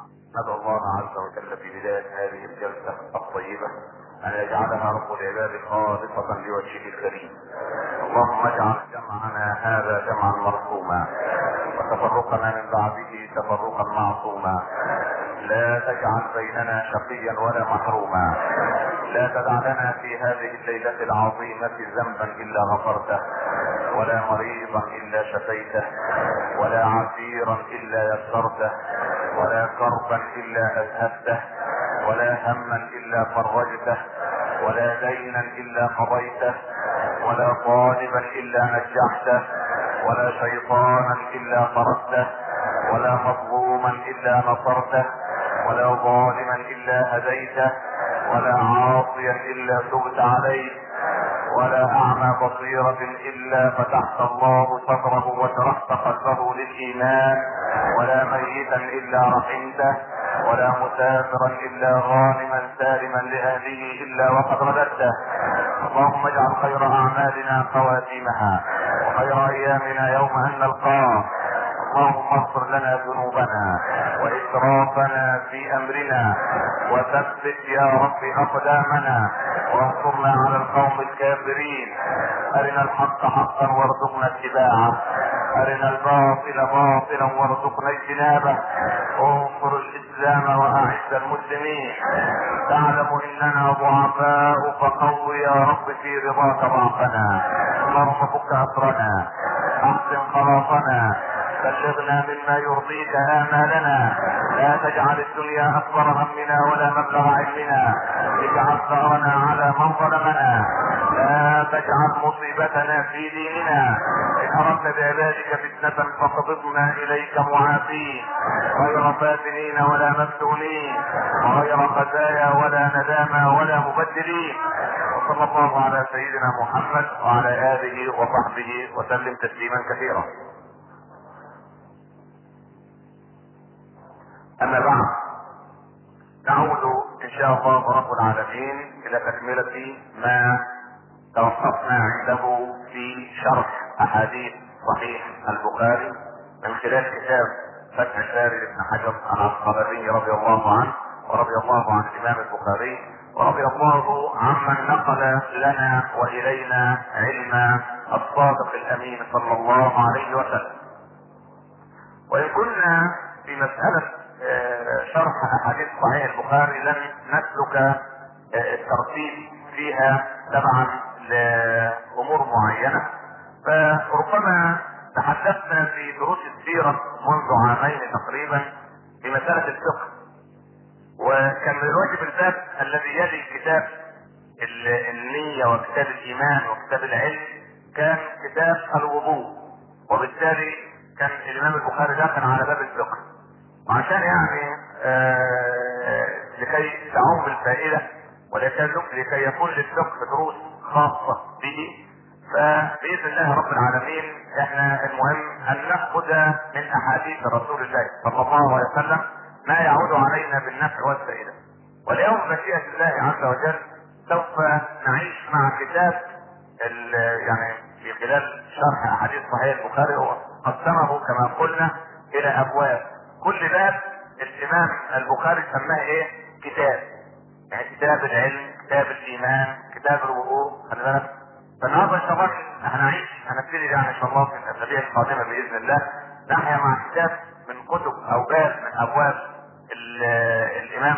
ندعو الله عز وجل في بداية هذه الجلسة الطيبة أن يجعلها رب العباد خالصة لوجهه الكريم. اللهم اجعل جمعنا هذا جمعا مرحوما وتفرقنا من بعده تفرقا معصوما. لا تجعل بيننا شقيا ولا محروما. لا تدع لنا في هذه الليلة العظيمة ذنبا إلا غفرته ولا مريضا إلا شفيته ولا عسيرا إلا يسرته ولا كربا الا اذهبته ولا هما الا فرجته ولا دينا الا قضيته ولا طالبا الا نجحته ولا شيطانا الا طردته ولا مظلوما الا نصرته ولا ظالما الا هديته ولا عاصيا الا تبت عليه ولا اعمى بصيرة الا فتحت الله صدره وشرحت قلبه للايمان ولا ميتا الا رحمته ولا مسافرا الا غانما سالما لاهله الا وقد رددته اللهم اجعل خير اعمالنا خواتيمها وخير ايامنا يوم ان نلقاه اللهم اغفر لنا ذنوبنا واسرافنا في امرنا وثبت يا رب اقدامنا وانصرنا على القوم الكافرين ارنا الحق حقا وارزقنا اتباعه ارنا الباطل باطلا وارزقنا اجتنابه انصر الاسلام واعز المسلمين تعلم اننا ضعفاء فقو يا رب في رضاك ضعفنا اللهم فك اسرنا احسن خلاصنا بلغنا مما يرضيك آمالنا لا تجعل الدنيا أكبر همنا ولا مبلغ علمنا اجعل ثأرنا على من ظلمنا لا تجعل مصيبتنا في ديننا إن أردت بعبادك فتنة فقبضنا إليك معافين غير فاتنين ولا مفتونين وغير خزايا ولا ندامى ولا مبدلين وصلى الله على سيدنا محمد وعلى آله وصحبه وسلم تسليما كثيرا اما بعد نعود ان شاء الله رب العالمين الى تكملة ما توقفنا عنده في شرح احاديث صحيح البخاري من خلال كتاب فتح الباري لابن حجر العسقلاني رضي الله عنه ورضي الله عن الامام البخاري ورضي الله عمن نقل لنا والينا علم الصادق الامين صلى الله عليه وسلم وان كنا في مسألة شرح احاديث صحيح البخاري لم نسلك الترتيب فيها تبعا لامور معينه فربما تحدثنا في دروس السيره منذ عامين تقريبا في مساله الفقه وكان من الواجب الباب الذي يلي كتاب النية وكتاب الإيمان وكتاب العلم كان كتاب الوضوء وبالتالي كان الإمام البخاري داخل على باب الفقه وعشان يعني آه لكي تعم الفائدة ولكي لكي يكون للفقه دروس خاصة به فبإذن الله رب العالمين احنا المهم ان نأخذ من احاديث رسول الله صلى الله عليه وسلم ما يعود علينا بالنفع والفائدة واليوم مشيئة الله عز وجل سوف نعيش مع كتاب يعني في خلال شرح احاديث صحيح البخاري وقسمه كما قلنا الى ابواب كل باب الامام البخاري سماه ايه كتاب يعني كتاب العلم كتاب الايمان كتاب الوضوء خلي بالك فالنهارده ان شاء الله هنعيش هنبتدي يعني ان شاء الله في الاسابيع القادمه باذن الله نحيا مع كتاب من كتب او باب من ابواب الامام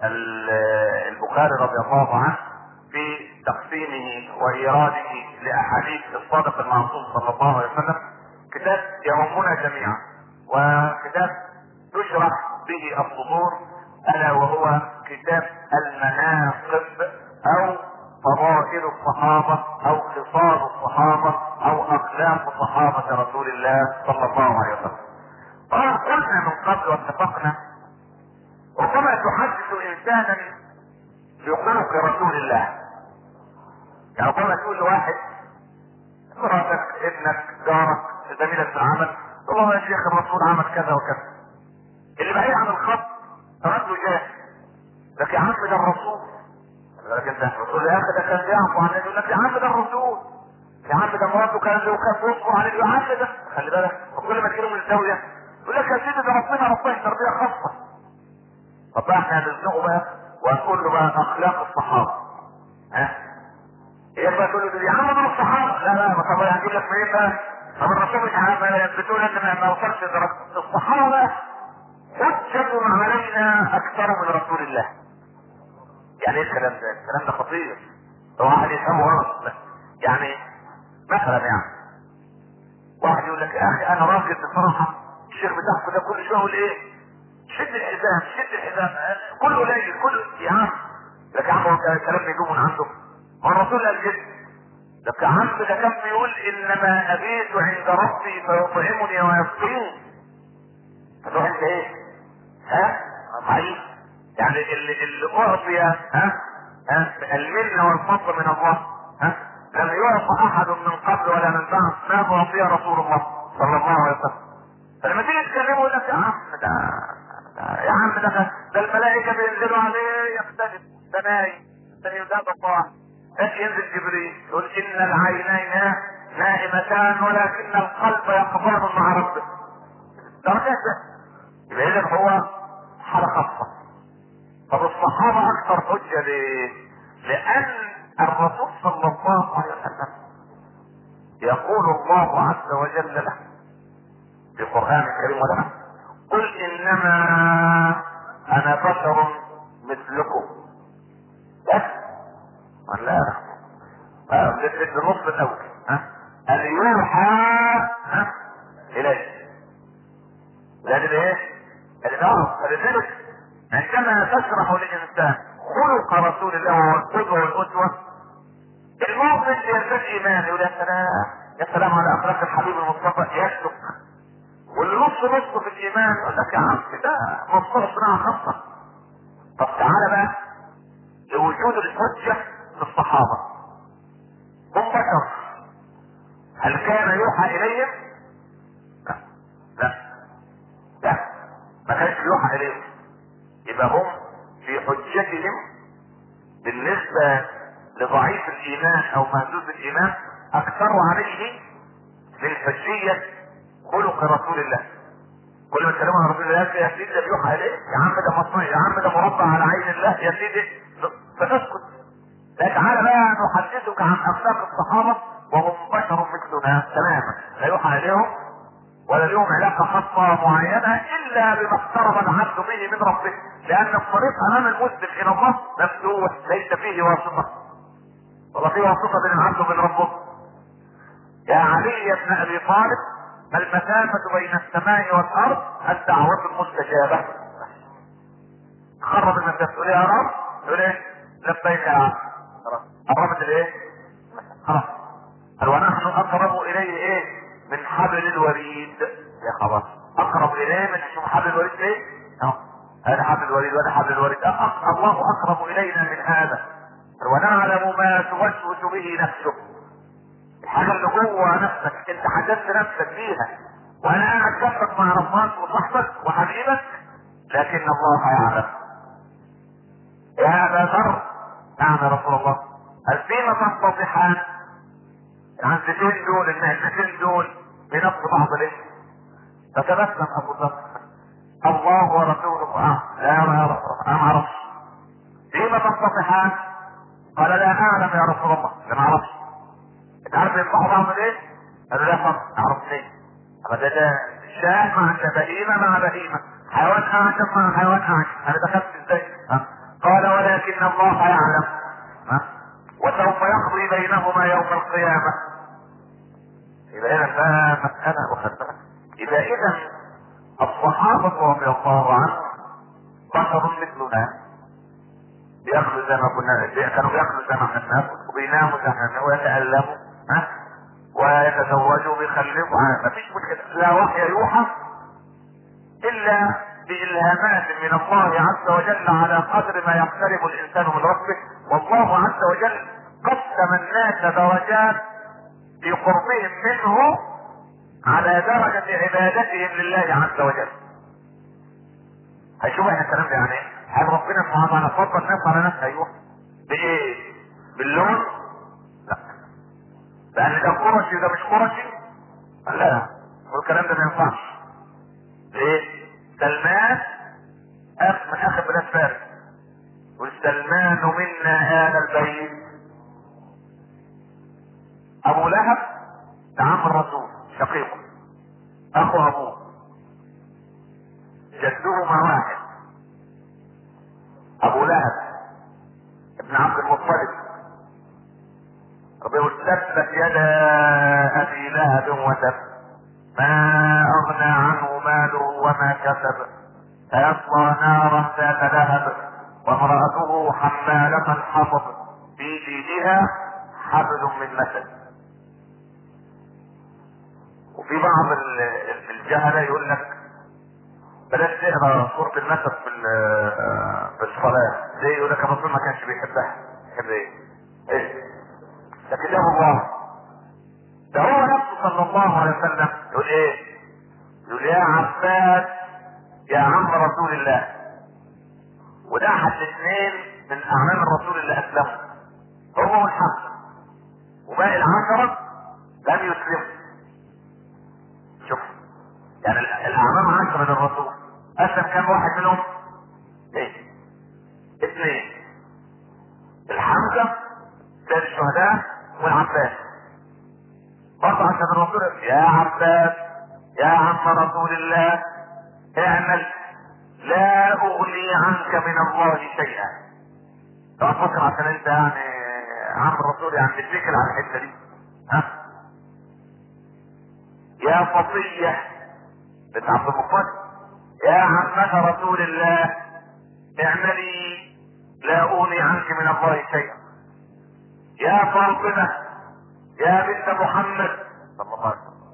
البخاري رضي الله عنه في تقسيمه وايراده لاحاديث الصادق المعصوم صلى الله عليه وسلم كتاب يهمنا جميعا وكتاب تشرح به الصدور الا وهو كتاب المناقب او فضائل الصحابة او خصال الصحابة او اخلاق صحابة رسول الله صلى الله عليه وسلم قلنا من قبل واتفقنا ربما تحدث انسانا بخلق رسول الله يعني ربما تقول لواحد مراتك ابنك جارك زميلك في العمل والله يا شيخ الرسول عمل كذا وكذا اللي بعيد عن الخط رده جاهل لك يا عم ده الرسول لك انت الرسول يا اخي ده كان بيعفو عن يقول لك يا عم ده الرسول يا عم ده مراته كان لو كان بيصبر عليه يا عم ده خلي بالك وكل ما تجيله من الزاويه يقول لك يا سيدي ده ربنا ربنا تربيه خاصه طب بقى احنا هنزنقه بقى وهنقول له بقى اخلاق الصحابه ها ايه بقى تقول له يا عم دول الصحابه لا لا ما طب هنجيب لك منين بقى طب الرسول مش عارف بتقول ان ما- ما وصلش درجه الصحابه حجة علينا اكثر من رسول الله يعني ايه الكلام ده؟ الكلام ده خطير هو واحد يفهمه غلط يعني مثلا يعني واحد يقول لك يا اخي انا راجل بصراحه الشيخ بتاعكم ده كل شويه يقول ايه؟ شد الحزام شد الحزام كله قليل كله يا عم لك يا عم هو كان الكلام بيجوا من عنده هو الرسول قال كده لك يا عم ده كان بيقول انما ابيت عند ربي فيطعمني ويسقيني فتروح انت ايه؟ ها؟ ضعيف يعني اللي اللي اعطي ها؟ ها؟ المنه والفضل من الله ها؟ لم يعط احد من قبل ولا من بعد ما اعطي رسول الله صلى الله عليه وسلم فلما تيجي تكلمه يقول لك يا عم ده ده- يا عم ده ده الملائكه بينزلوا عليه يختلف ده نايم ده يداب الله لكن ينزل جبريل يقول ان العينين نائمتان ولكن القلب يقبض مع ربه درجات ده يبقى اذا هو حالة خاصة طب الصحابة اكثر حجة ليه؟ لان الرسول صلى الله عليه وسلم يقول الله عز وجل له في القرآن الكريم ولا قل انما انا بشر مثلكم بس ولا اه النص الاول ها ان يوحى ها اليه لان الايه؟ الامام فلذلك عندما تشرح للانسان خلق رسول الله وهو القدوه والاسوه المؤمن يزداد ايمان يقول يا سلام يا سلام على اخلاق الحبيب المصطفى يسلك واللي نص نص في الايمان يقول لك يا عم ده مصطفى صناعه خاصه طب تعالى بقى لوجود الحجه في الصحابه هم بشر هل كان يوحى اليهم؟ لا لا لا ما كانش يوحى اليهم يبقى هم في حجتهم بالنسبة لضعيف الإيمان أو مهزوز الإيمان أكثر عليه من حجية خلق رسول الله كل ما تكلموا عن رسول الله يا سيدي ده بيوحى إليه يا عم ده مصنوع يا عم ده مربع على عين الله يا سيدي فتسكت لا تعالى بقى نحدثك عن أخلاق الصحابة وهم بشر مثلنا تماما لا يوحى إليهم ولا لهم علاقة خاصة معينة إلا بما اقترب العبد به من ربه لأن الطريق أمام المسلم إلى الله مفتوح ليس فيه واسطة ولا فيه واسطة بين العبد وبين ربه يا علي بن أبي طالب ما المسافة بين السماء والأرض الدعوة المستجابة خرب المسافة تقول يا رب تقول ايه لبيك يا عبد خلاص قربت الايه خلاص قال ونحن أقرب إليه ايه من حبل الوريد يا خبر اقرب اليه من شوف حبل الوريد ايه اهو هذا حبل الوريد وهذا حبل الوريد أه الله اقرب الينا من هذا ونعلم ما توسوس به نفسك الحاجه اللي جوه نفسك انت حددت نفسك فيها وانا قاعد جنبك مع ربك وصاحبك وحبيبك لكن الله يعلم يا ابا ذر نعم يا رسول الله هل فيما تنتضحان العنزتين دول المهزتين دول بنفس بعض ليه فتبسم ابو ذر الله ورسوله اه لا يا رسول انا ما اعرفش فيما تنتضحان قال لا اعلم يا رسول الله لا ما اعرفش انت عارف ينصحوا بعض ليه؟ قالوا لا فرق اعرف ليه؟ قال ده ده شاه مع بهيمه مع بهيمه حيوان اعجم مع حيوان اعجم انا دخلت ازاي؟ ها؟ قال ولكن الله يعلم ها؟ وسوف يقضي بينهما يوم القيامه يبقى اذا ده مساله وخدها يبقى اذا الصحابه رضي الله عنهم بشر مثلنا بياكلوا زي ما كنا كانوا بياكلوا زي ما احنا بناكل وبيناموا زي ما احنا ويتألموا ها ويتزوجوا وبيخلفوا ما فيش مشكلة لا وحي يوحى إلا بإلهامات من الله عز وجل على قدر ما يقترب الإنسان من ربه والله عز وجل قسم الناس درجات في قربهم منه على درجة عبادتهم لله عز وجل هيشوف احنا الكلام ده يعني ايه؟ هل ربنا سبحانه وتعالى فضل الناس على ناس ايوه بايه؟ باللون؟ لا لان ده قرشي وده مش قرشي؟ لا والكلام ده ما ينفعش ليه؟ سلمان اخ من اخر بلاد بلاد فارس والسلمان منا آل البيت أبو لهب ده عم الرسول شقيقه أخو أبوه جدهما واحد أبو لهب ابن عبد المطلب ربي يقول تبت يدا أبي لهب وتب ما أغنى عنه ماله وما كسب سيصلى نارا ذات لهب وامرأته حمالة الحطب في جيدها حبل من مسد وفي بعض ال- الجهلة يقول لك بلاش تقرا سورة النسب في ال- في الصلاة ليه يقول لك الرسول ما كانش بيحبها يحب ايه؟ ايه؟ ده كتاب الله ده هو نفسه صلى الله عليه وسلم يقول ايه؟ يقول يا عباس يا عم رسول الله وده احد الاثنين من اعمام الرسول اللي اسلموا هو والحسن وباقي العشرة لم يسلموا شوف يعني ال- الاعمام عشرة للرسول اسلم كم واحد منهم؟ ايه؟ اثنين الحمزة سيد الشهداء والعباس برضه عشان الرسول يا عباس يا عم رسول الله اعمل لا اغني عنك من الله شيئا طب فكر عشان انت يعني عم الرسول يعني تتكل على الحته دي ها يا فطية بنت عبد المطلب يا عمة رسول الله اعملي لا اغني عنك من الله شيئا يا فاطمة يا بنت محمد صلى الله عليه وسلم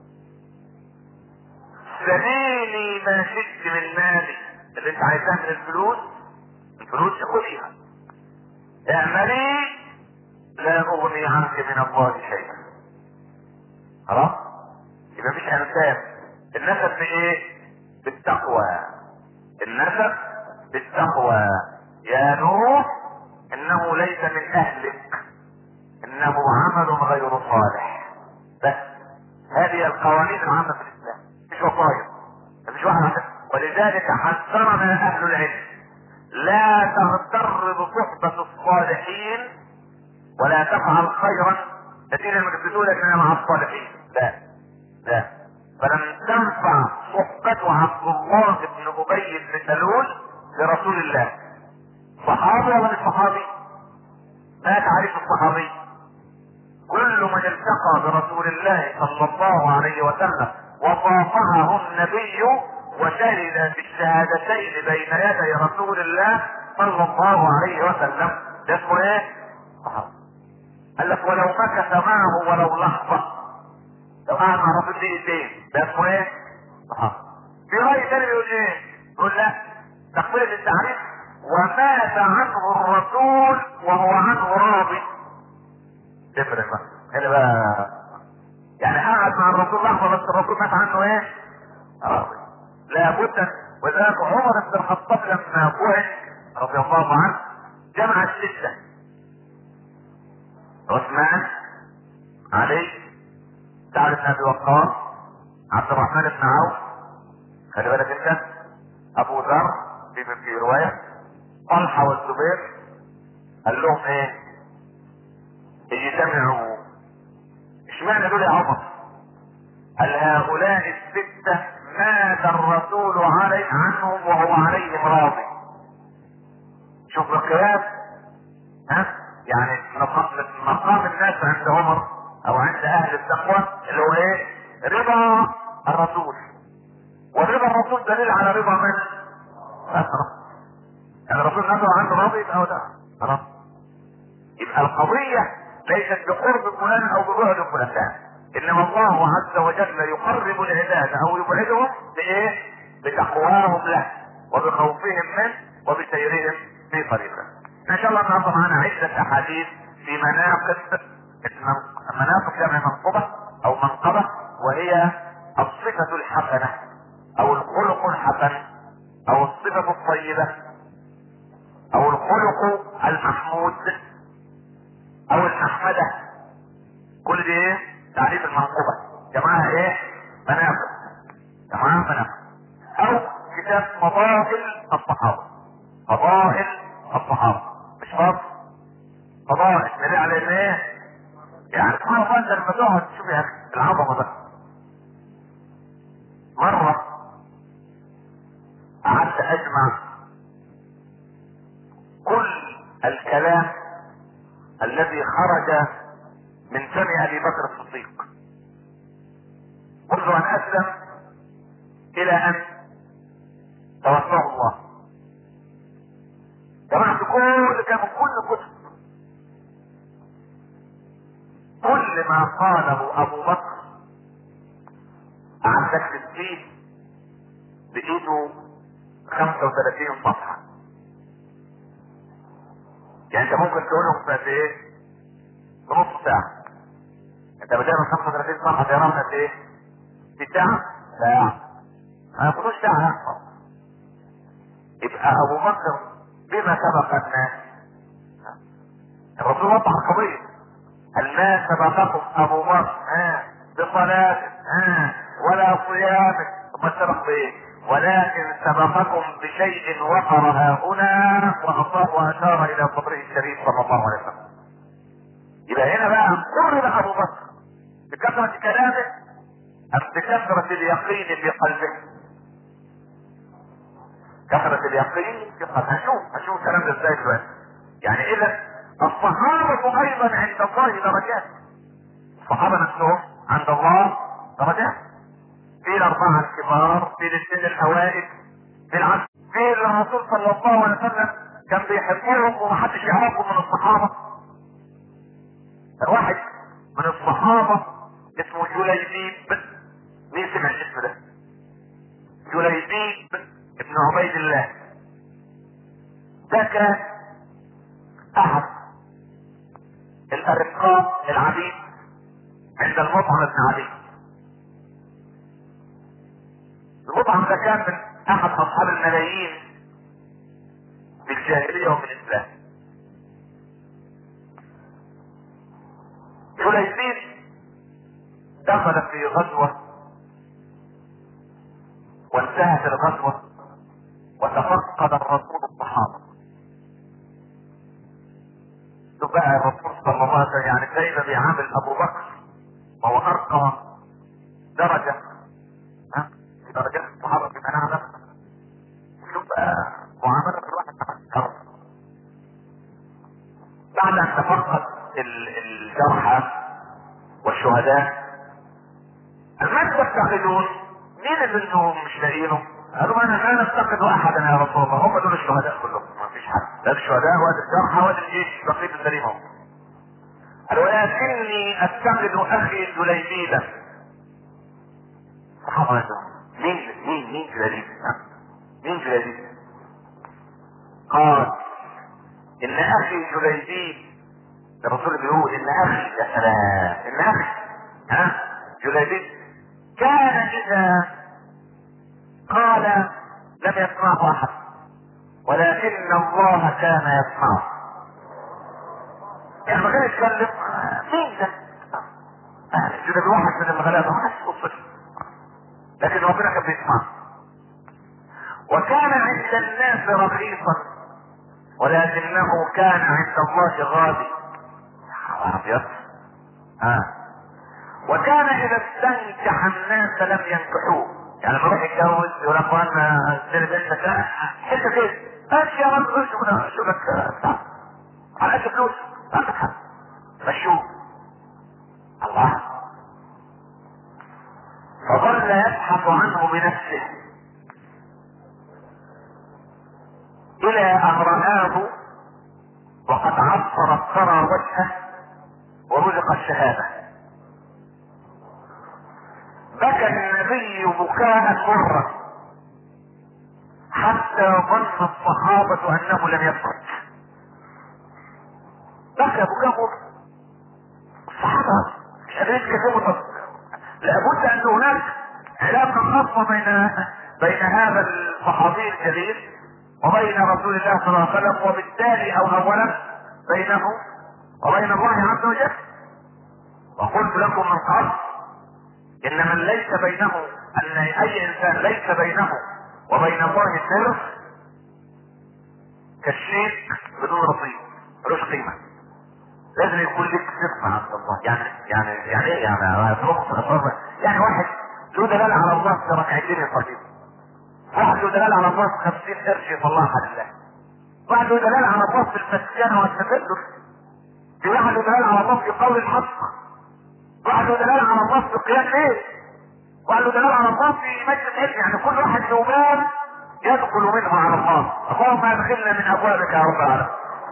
سليني ما شئت من مالي اللي انت عايزاه من الفلوس الفلوس خذيها اعملي لا اغني عنك من الله شيئا خلاص يبقى مفيش انساب النسب بايه بالتقوى النسب بالتقوى يا نوح انه ليس من اهلك انه عمل غير صالح بس هذه القوانين العامة في الاسلام مش وصايا مفيش واحد عشان. ولذلك حذرنا اهل العلم لا تغتر بصحبة الصالحين ولا تفعل خيرا الذين يثبتون اننا مع الصالحين لا لا فلم تنفع صحبة عبد الله بن ابي بن سلول لرسول الله صحابي ولا مش صحابي؟ ما تعرف الصحابي كل من التقى برسول الله صلى الله عليه وسلم وصافحه النبي وشهد بالشهادتين بين يدي رسول الله صلى الله عليه وسلم ده اسمه ايه؟ صحابي قال لك ولو مكث معه ولو لحظة لو قعد مع رسول دقيقتين ده اسمه ايه؟ صحابي في رأي تاني بيقول ايه؟ يقول لا تقبيل التعريف ومات عنه الرسول وهو عنه راضي تفرق بقى هنا بقى يعني قعد مع الرسول لحظه بس الرسول مات عنه ايه؟ راضي لابد ولذلك عمر بن الخطاب لما بعث رضي الله عنه جمع السته عثمان علي سعد بن ابي وقاص عبد الرحمن بن عوف خلي بالك انت ابو ذر في في روايه طلحه والزبير قال لهم ايه؟ اجتمعوا اشمعنى دول يا عمر؟ قال هؤلاء الستة مات الرسول علي عنهم وهو عليهم راضي. شوف القياس ها؟ يعني مقام مقام الناس عند عمر او عند اهل التقوى اللي هو ايه؟ رضا الرسول. ورضا الرسول دليل على رضا من؟ يعني الرسول نفسه عنده راضي يبقى هو ده خلاص يبقى القضية ليست بقرب فلان او ببعد فلان لا انما الله عز وجل يقرب العباد او يبعدهم بايه؟ بتقواهم له وبخوفهم منه وبسيرهم في طريقه. ان شاء الله النهارده معانا عدة احاديث في مناقب مناقب جمع منقبة او منقبة وهي الصفة الحسنة او الخلق الحسن او الصفة الطيبة او الخلق المحمود او المحمدة كل دي ايه تعريف المنقوبة جماعة ايه مناقب جماعة مناقب او كتاب فضائل الصحابة فضائل الصحابة مش فضل فضائل دليل على ان ايه يعني سبحان الله انت لما تقعد تشوف يا اخي العظمة ده مرة قعدت اجمع كل الكلام الذي خرج من فم ابي بكر الصديق منذ ان اسلم الى ان توفاه الله جمعت كل كان كل كتب كل ما قاله ابو بكر عندك تسجيل بايده 35 صفحة يعني انت ممكن تقولهم في قد ايه؟ في نص ساعة انت بتعمل 35 صفحة تقراهم قد ايه؟ في ساعة؟ ساعة ما ياخدوش ساعة يبقى ابو بكر بما سبق الناس الرسول وضح القضية الناس سبقكم ابو بكر ها بصلاة ها ولا صيام ثم سبق بايه ولكن سبقكم بشيء وقر ها هنا واصاب واشار الى صدره الشريف صلى الله عليه وسلم يبقى هنا بقى قرب ابو بكر بكثرة كلامه ام بكثرة اليقين في قلبه كثرة اليقين في قلبه هشوف هشوف الكلام ده ازاي دلوقتي يعني اذا الصحابة ايضا عند الله درجات الصحابة نفسهم عند الله درجات في الاربعة الكبار في الاثنين الاوائل في العشر في الرسول صلى الله عليه وسلم كان بيحبهم ومحدش يعرفهم من الصحابة واحد من الصحابة اسمه جليبيب مين سمع الاسم ده؟ جليبيب ابن عبيد الله ده كان احد الارقاء العبيد عند المطعم بن عبيد المطعم ده كان من احد اصحاب الملايين في الجاهلية وفي الاسلام جليبيب دخل في غزوة وانتهت الغزوة وتفقد الرسول الصحابة شوف بقى الرسول صلى الله عليه وسلم يعني زي ما بيعامل ابو بكر وهو ارقى درجة ها في درجات الصحابة في مناعة نفسه شوف بقى معاملة الواحد مع الكرم بعد ان تفقد الجرحى والشهداء من تفتقدون مين اللي انتم مش لاقيينه قالوا انا لا نفتقد احدا يا رسول الله هم دول الشهداء كلهم ما فيش حد لا الشهداء ولا الجرحى ولا الجيش بقيه السليم هم قالوا ولكني افتقد اخي جليبيبه صحابه مين مين مين جليبيب مين جليبيب قال ان اخي جليبيب الرسول بيقول ان اخي يا سلام ان اخي ها جليبيب كان اذا قال لم يسمعه احد ولكن الله كان يسمعه يعني ما كان يتكلم مين ده جلد واحد من الغلابه ما حدش يبص لكن ربنا كان بيسمعه وكان عند الناس رخيصا ولكنه كان عند الله غالي ابيض اه وكان اذا استنكح الناس لم ينكحوه يعني لما يروح يتجوز يقول اخوانا سير بنتك حته كده ماشي يا رب خش هنا شو لك على قد فلوس عندك حق مشوه الله فظل يبحث عنه بنفسه الى ان رآه وقد عصر الثرى وجهه ورزق الشهاده بكى النبي بكاء مرة حتى ظن الصحابة انه لم يفرج بكى بكاء مرة الصحابة مش قادرين يتكلموا لابد ان هناك علاقة خاصة بين بين هذا الصحابي الجليل وبين رسول الله صلى الله عليه وسلم وبالتالي او اولا بينه وبين الله عز وجل وقلت لكم من قبل ان من ليس بينه ان اي انسان ليس بينه وبين الله سر كالشيك بدون رصيد ملوش قيمه لازم يكون لك ثقه عند الله يعني يعني يعني ايه يعني يعني واحد له دلاله على الله في ركعتين يصلي واحد له دلاله على الله في 50 قرش يطلعها لله واحد له دلاله على الله في المسكنه والتكدر في واحد له دلاله على الله في قول الحق واحد له دلاله على الله في قيام ليل واحد له دلاله على الله في مجلس علم يعني كل واحد له باب يدخل منه على الله اللهم ادخلنا من ابوابك يا رب العالمين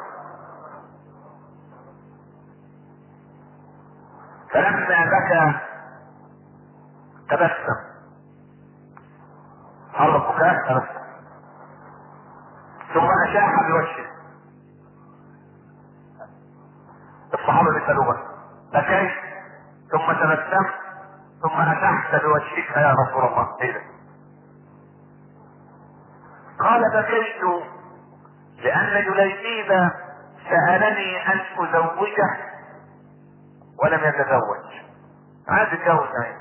فلما بكى تبسم هذا البكاء تبسم ثم اشاح بوجهه الصحابه بيسالوه بكيت ثم تبسم ثم اشحت بوجهك يا رسول الله ايه ده قال بكيت لأن جليبيب سألني أن أزوجه ولم يتزوج عايز يتجوز يعني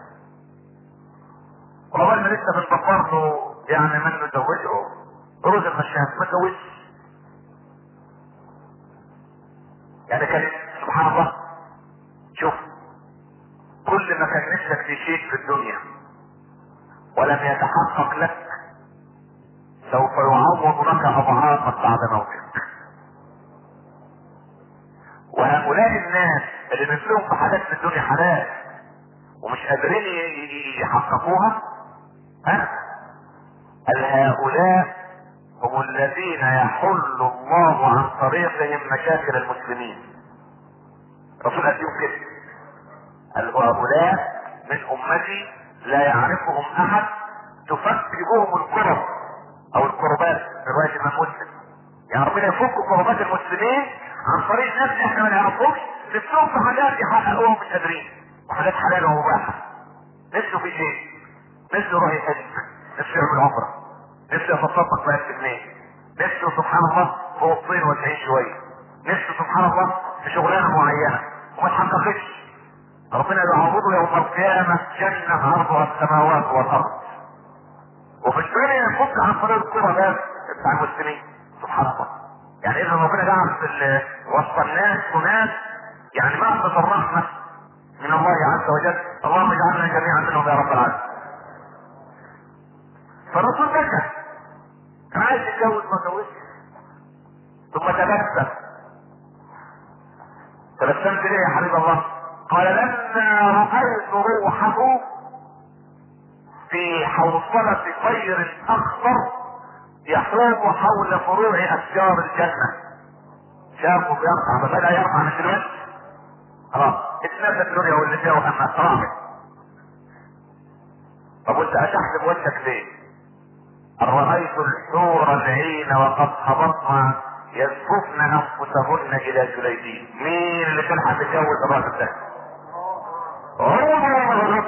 وأول ما لسه بنفكر له يعني من نزوجه رز المشاهد ما تزوجش يعني كان سبحان الله شوف كل ما كان نفسك في شيء في الدنيا ولم يتحقق لك سوف يعوض لك اضعافا بعد موتك وهؤلاء الناس اللي نفسهم في حاجات في الدنيا حلال ومش قادرين يحققوها ها هؤلاء هم الذين يحل الله عن طريقهم مشاكل المسلمين رسول الله كده قال هؤلاء من امتي لا يعرفهم احد تفك بهم الكرب او الكربات رواية الامام مسلم يعني ربنا يفك كربات المسلمين عن طريق ناس احنا ما نعرفهمش نفسهم في حاجات يحققوها مش قادرين وحاجات حلال ومباحة نفسه في شيء نفسه يروح يحج نفسه يعمل عمرة نفسه يتصدق ب 1000 جنيه نفسه سبحان الله فوق الطين وتعيش شوية نفسه سبحان الله في شغلانة معينة وما تحققش ربنا يعوضه يوم القيامة جنة عرضها السماوات والأرض وفي الدنيا يفك عن طريق الكرة بس بتاع المسلمين سبحان الله يعني اذا ربنا جعل في وسط الناس وناس يعني مهبط الرحمة من الله عز وجل اللهم اجعلنا جميعا منهم يا رب العالمين فالرسول بكى كان عايز يتجوز ما اتجوزش ثم تبسم تبسمت ليه يا حبيب الله قال لما رأيت روحه في حوصلة طير اخضر يحوم حول فروع اشجار الجنة شافه بيرقع فبدأ يرقع من دلوقتي خلاص اتنفت الدنيا واللي فيها وهم راحت طب وانت اشحت بوجهك ليه؟ رأيت الحور العين وقد هبطن يزففن انفسهن الى جليبيب مين اللي كان هتتجوز الراجل ده؟ هو ما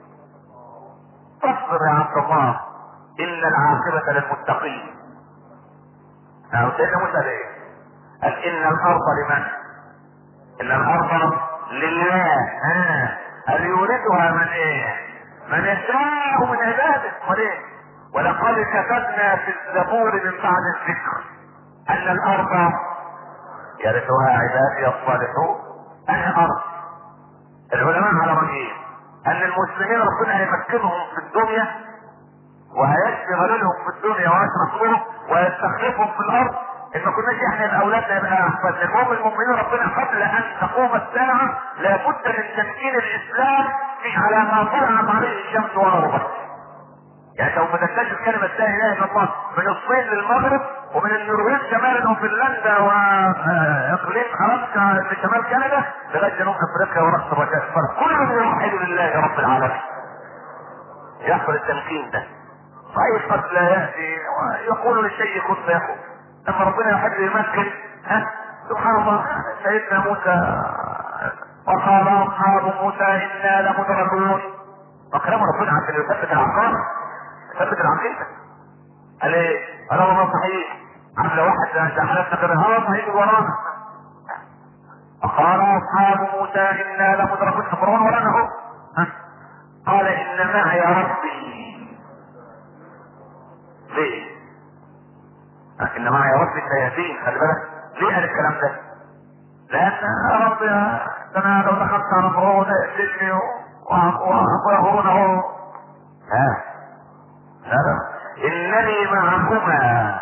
فاصبر يا عبد الله ان العاقبة للمتقين او سيدنا موسى ليه قال ان الارض لمن ان الارض لله ها هل يورثها من ايه من يشاء من عباده وليه ولقد كتبنا في الزبور من بعد الذكر ان الارض يرثها عبادي الصالحون ان ارض العلماء على رأيين ان المسلمين ربنا هيمكنهم في الدنيا وهيشتغل لهم في الدنيا ويشرح لهم ويستخلفهم في الارض ان ما كناش احنا الاولاد نبقى احفاد المهم المؤمنين ربنا قبل ان تقوم الساعه لابد من تمكين الاسلام في على ما طلعت عليه الشمس وغربت يعني لو ما تنتشر كلمة لا اله الا الله من الصين للمغرب ومن النرويج شمالا وفنلندا واقليم الاسكا في شمال كندا لغايه جنوب افريقيا ورأس الرجاء فكل يوحد لله رب العالمين يحصل التمكين ده صحيح قد لا ياتي يقول للشيء كن فيكون لما ربنا يحب يمكن ها سبحان الله سيدنا موسى وقال اصحاب موسى انا لمدركون وكلام ربنا عشان يثبت العقائد يثبت العقيده قال ايه؟ قال والله صحيح عامل واحد حالتنا كده ها صحيح ورانا وقال اصحاب موسى انا لمدركون فرعون ورانا اهو قال ان معي ربي ليه؟ ان معي ربي سيهدين خلي بالك ليه قال الكلام ده؟ لان يا رب يا ده انا لو دخلت على فرعون يقتلني واخويا هارون اهو ها لا لا انني معكما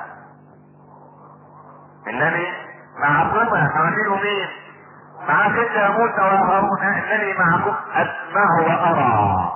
انني معكما هعمله مين؟ معاك انت يا موسى ويا هارون انني معكم اسمع وارى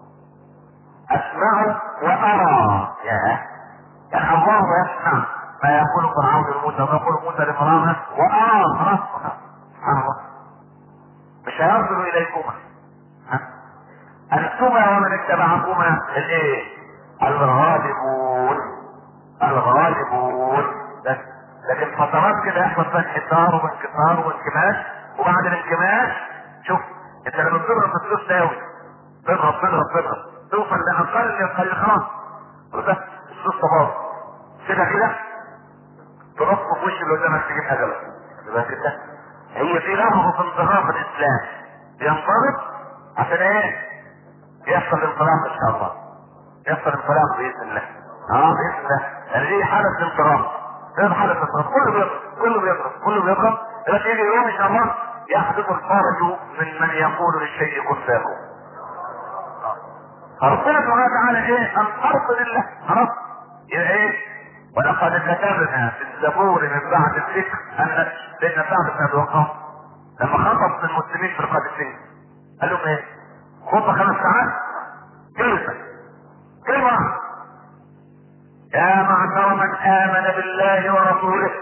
اسمع وارى يا يعني الله يسمع ما يقول فرعون لموسى وما يقول موسى لفرعون وارى خلاص سبحان الله مش هيرسل اليكما ها؟ انتما ومن اتبعكما الايه الغالبون الغالبون بس لكن فترات كده يحصل فيها انحسار وانكسار وانكماش وبعد الانكماش شوف انت لما بتضرب في الفلوس تاوي تضرب تضرب تضرب توصل لاقل اقل خلاص بس الفلوس تباظ كده كده تنط في وش اللي قدامك تجيب اجله يبقى كده هي في لحظه في انطلاق الاسلام ينضبط عشان ايه؟ يحصل انطلاق ان شاء الله يحصل انطلاق باذن الله اه باذن الله يعني دي حاله انطلاق ده حاله انطلاق كله بيضرب كله بيضرب كله بيضرب لكن يجي يوم ان شاء الله يحدث الفرج من من يقول للشيء كن فيكون فربنا سبحانه وتعالى ايه الارض لله خلاص يبقى ايه ولقد كتبنا في الزبور من بعد الذكر ان سيدنا سعد بن ابي وقاص لما خطب المسلمين في القادسيه قال لهم ايه؟ خطبه خمس ساعات كلمه كلمه يا معشر من امن بالله ورسوله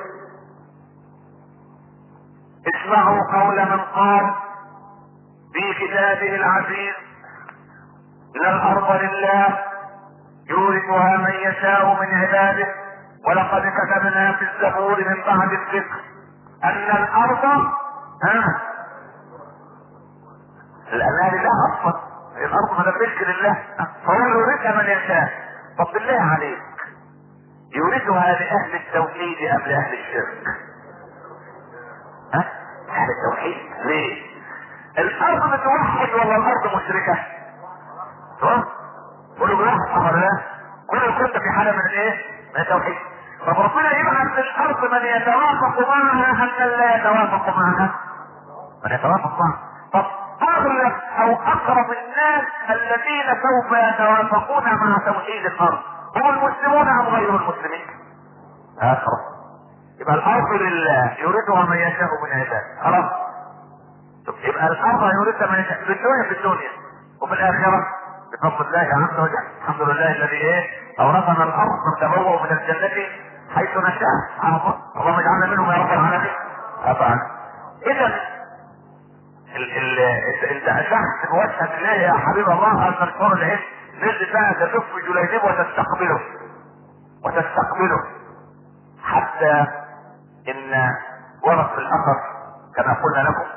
اسمعوا قول من قال في كتابه العزيز ان الارض لله يورثها من يشاء من عباده ولقد كتبنا في الزبور من بعد الذكر ان الارض ها الامان لله اصلا الارض ما ملك لله فهو يورثها من يشاء طب بالله عليك يورثها لاهل التوحيد ام لاهل الشرك ها اهل التوحيد ليه الارض بتوحد ولا الارض مشركه صح كله بيوحد امر الله كله كنت في حاله من ايه من التوحيد طب ربنا يبعث للارض من يتوافق معها ام من لا يتوافق معها من يتوافق معها طب اغلب او اقرب الناس الذين سوف يتوافقون مع توحيد الارض هم المسلمون ام غير المسلمين ها خلاص يبقى الارض لله يورثها من يشاء من عباده خلاص طب يبقى الارض يورثها من يشاء في الدنيا في الدنيا وفي الاخره بفضل الله عز وجل الحمد لله الذي ايه اورثنا الارض نتبوأ من الجنه حيث نشاء سبحان الله اللهم اجعلنا منهم يا رب العالمين طبعا اذا ال ال انت اشعت بوجهك الله يا حبيب الله ان الحور العين نزل بقى تدف جليدب وتستقبله وتستقبله حتى ان ورد في الاثر كما قلنا لكم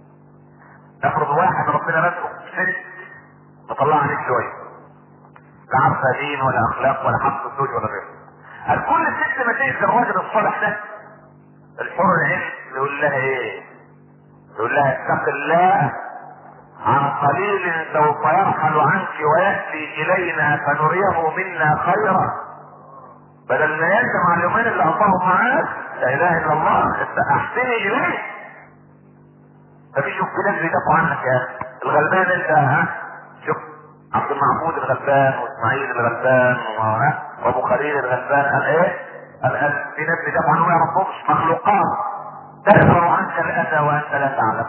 نفرض واحد ربنا رزقه ست نطلع عليك شويه لا عارفه دين ولا اخلاق ولا حق الزوج ولا غيره هل كل ست ما تيجي الراجل الصالح ده الحور العين يقول لها ايه؟ يقول لها اتق الله عن قليل سوف يرحل عنك وياتي الينا فنريه منا خيرا بدل ما يندم على اليومين اللي قضاهم معاك لا اله الا الله احسني اليه ففي شوف في ناس بيدافعوا عنك يا اخي الغلبان انت ها شوف عبد المحمود الغلبان واسماعيل الغلبان وابو خليل الغلبان قال ايه؟ قال قال في ناس بيدافعوا عنه يا ربهم مخلوقات تدفع عنك الاذى وانت لا تعلم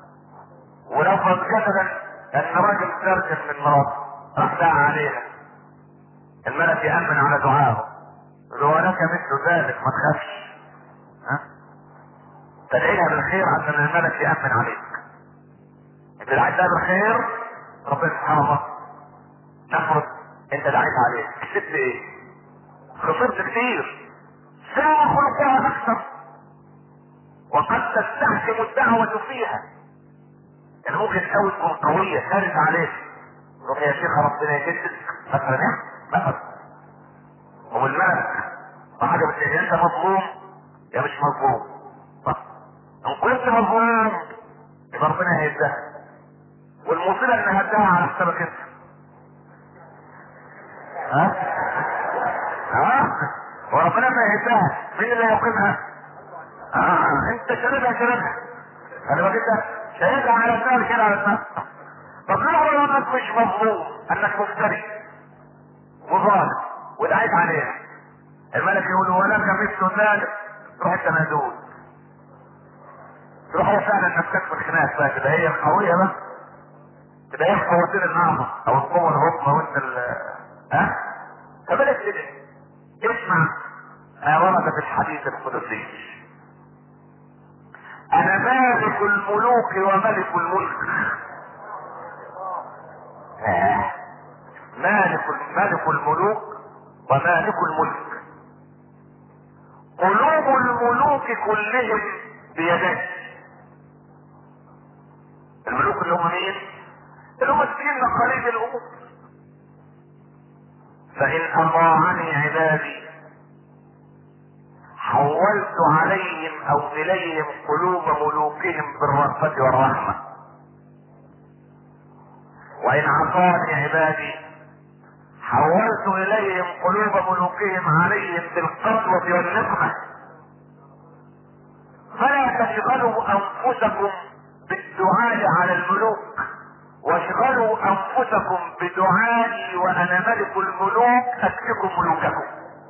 ولو قد جسدا ان راجل سرجل من مراته راح دعا عليها الملك يامن على دعائه يقول لك مثل ذلك ما تخافش ها تدعيها بالخير عشان الملك يامن عليك انت دعيتها بالخير ربنا سبحانه الله نفرض انت دعيت عليك كسبت ايه خسرت كتير سوى خلقها اكثر وقد تستحكم الدعوة فيها يعني ممكن قوي تكون قوية خارج عليك روح يا شيخ ربنا يجدد مثلا مثلا وبالملك وحاجة بتلاقي انت مظلوم يا مش مظلوم صح ان كنت مظلوم يبقى ربنا هيديها والمصيبة ان هداها على حسابك انت ها ها وربنا ما يهداها مين اللي يقيمها؟ آه انت شاربها شاربها انا بقول لك شايفها على دماغك كده على دماغك طب لو انك مش مظلوم انك مفتري وظالم ودعيت عليها الملك يقول ولك مثل ذلك تروح انت مهزوز تروح هي فعلا نفسك في الخناق بقى تبقى هي القويه بقى تبقى هي القوتين الاعظم او القوه العظمى وانت ال ها فبلاش كده اسمع ما ورد في الحديث القدسي انا مالك الملوك وملك الملك آه. مالك مالك الملوك ومالك الملك قلوب الملوك كلهم بيدي الملوك اللي هم مين؟ اللي هم السين مقاليد الامور فان اطاعني عبادي حولت عليهم او اليهم قلوب ملوكهم بالرأفة والرحمة وان عصاني عبادي حولت اليهم قلوب ملوكهم عليهم بالقسوة والنقمة فلا تشغلوا انفسكم بالدعاء على الملوك واشغلوا انفسكم بدعائي وانا ملك الملوك اتركوا ملوككم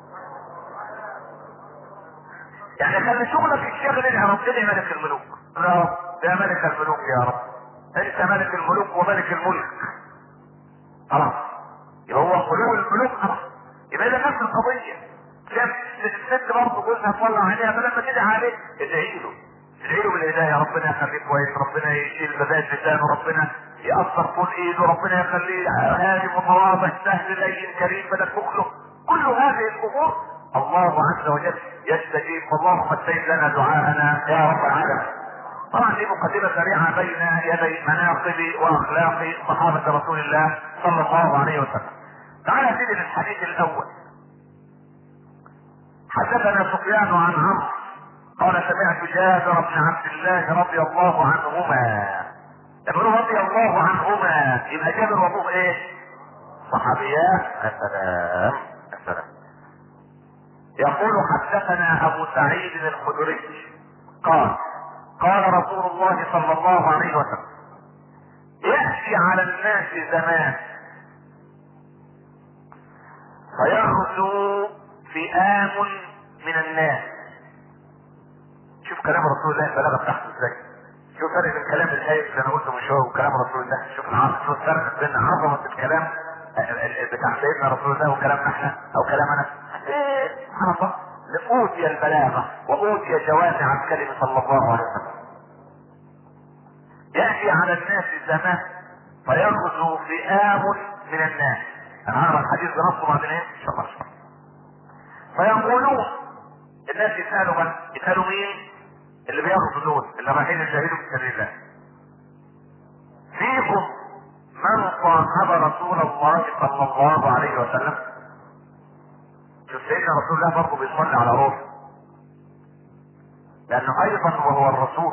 يعني خلي شغلك الشغل يا رب ادعي ملك الملوك يا رب يا ملك الملوك يا رب انت ملك الملوك وملك الملك خلاص يبقى هو قلوب الملوك خلاص يبقى ده نفس القضيه شاف الست برضه جوزها طلع عليها فلما تدعي عليه ادعي له ادعي له بالهدايه ربنا يخليه كويس ربنا يشيل بذات لسانه ربنا يأثر طول ايده ربنا يخليه هادي متواضع سهل لين كريم بدل بخله كل هذه الامور الله عز وجل يستجيب اللهم استجب لنا دعاءنا يا رب العالمين طبعا دي مقدمة سريعة بين يدي مناقب واخلاق صحابة رسول الله صلى الله عليه وسلم. تعال سيدي للحديث الاول. حدثنا سفيان عن عمرو قال سمعت جابر بن عبد الله رضي الله عنهما يقول رضي الله عنهما يبقى جابر وابوه ايه؟ صحابيات السلام السلام يقول حدثنا ابو سعيد الخدري قال قال رسول الله صلى الله عليه وسلم يأتي على الناس زمان فيغزو فئام من الناس شوف كلام رسول الله البلاغه بتاعته ازاي شوف فرق بين كلام الهايف اللي انا قلته من شويه وكلام رسول الله شوف العظمه شوف الفرق بين عظمه الكلام بتاع سيدنا رسول الله وكلامنا احنا او كلامنا ايه سبحان الله اوتي البلاغه واوتي جوامع الكلمه صلى الله عليه وسلم ياتي على الناس زمان فيغزو فئام من الناس انا هعرف الحديث بنصه بعدين ايه ان شاء الله فيقولون الناس يسالوا من يسالوا مين اللي بياخدوا دول اللي رايحين يجاهدوا في سبيل الله فيكم من صاحب رسول الله صلى الله عليه وسلم شوف سيدنا رسول الله برضه بيصلي على روحه لانه ايضا وهو الرسول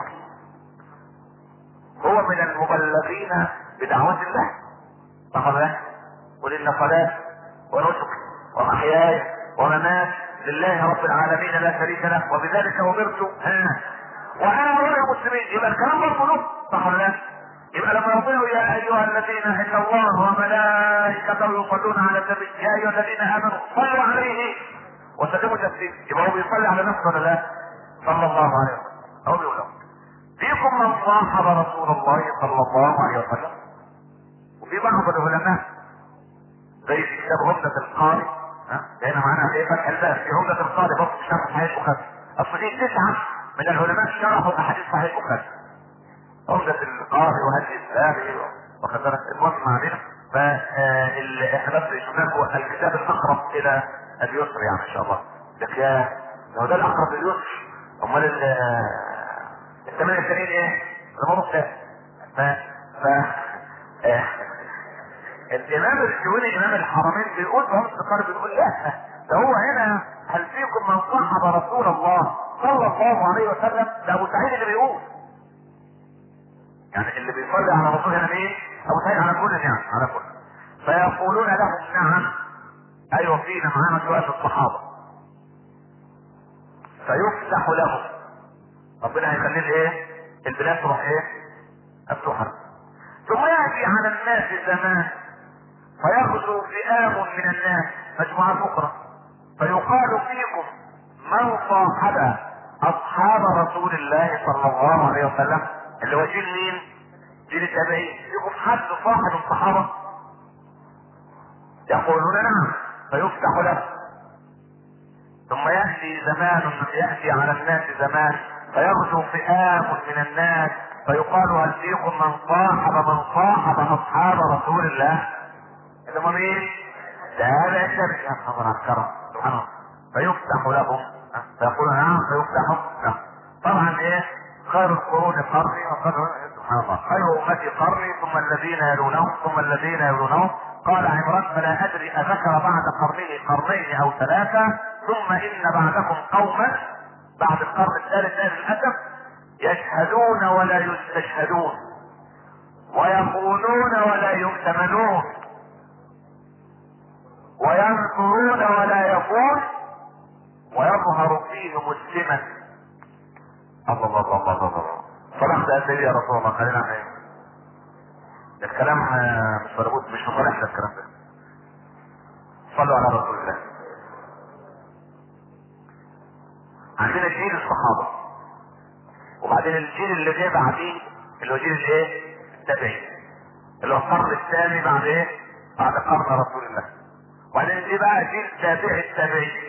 هو من المبلغين بدعوة الله صح ولا قل ان صلاتي ونسكي ومحياي ومماتي لله رب العالمين لا شريك له وبذلك امرت انا وانا امر المسلمين يبقى الكلام برضه له صح ولا يبقى لما يقولوا يا ايها الذين ان الله وملائكته يصلون على النبي يا ايها الذين امنوا صلوا عليه وسلموا تسليما يبقى هو بيصلي على نفسه ولا لا؟ صلى الله عليه وسلم او بيقول له فيكم من صاحب رسول الله صلى الله عليه وسلم وفي بعض العلماء زي في كتاب عمدة القارئ ها لان معانا في فتح الباب في عمدة القارئ برضه في شرح صحيح البخاري اصل في تسعة من العلماء شرحوا احاديث صحيح البخاري عمدة القارئ وهدي الساري واخد بالك المهم ما علينا فاحنا بس شفناه الكتاب الاقرب الى اليسر يعني ان شاء الله لك يا لو ده الاقرب لليسر امال الثمانية التانيين ايه؟ الموضوع ده ف ف آه. الامام الشيوعي امام الحرمين بيقول فهم القارئ بيقول لا ده هو هنا هل فيكم من صاحب رسول الله صلى الله عليه وسلم ده ابو سعيد اللي بيقول يعني اللي بيصلي على رسول هنا مين؟ ابو سعيد على كل يعني على كل فيقولون لهم نعم ايوه فينا معانا شويه الصحابه فيفتح له ربنا هيخليه الايه البلاد تروح ايه مفتوحه ثم ياتي على الناس زمان فيخلو فئام من الناس مجموعات اخرى فيقال فيكم من صاحب اصحاب رسول الله صلى الله عليه وسلم اللي هو جيل مين؟ جيل التابعين فيكم حد صاحب الصحابه يقولون نعم فيفتح له ثم ياتي زمان ياتي على الناس زمان فيغزو فئام من الناس فيقال هل فيكم من صاحب من صاحب اصحاب رسول الله اللي هم مين؟ تابع الشرك يا خبر الكرم سبحان الله فيفتح لهم فيقول نعم فيفتح نعم طبعا ايه خير القرون قرني وخير سبحان الله خير امتي قرني ثم الذين يلونهم ثم الذين يلونهم قال عمران فلا ادري اذكر بعد قرنه قرنين او ثلاثه ثم ان بعدكم قوما بعد القرن الثالث للاسف يشهدون ولا يستشهدون ويخونون ولا يؤتمنون وينصرون ولا يكون ويظهر فيه مسلما الله الله الله الله الله صلاح ده قد ايه يا رسول الله خلينا احنا الكلام مش مربوط مش مصالح الكلام ده صلوا على رسول الله عندنا جيل الصحابة وبعدين الجيل اللي جاي بعديه اللي هو جيل الايه؟ التابعين اللي هو القرن الثاني بعد ايه؟ بعد قرن رسول الله وبعدين دي بقى جيل تابع التابعين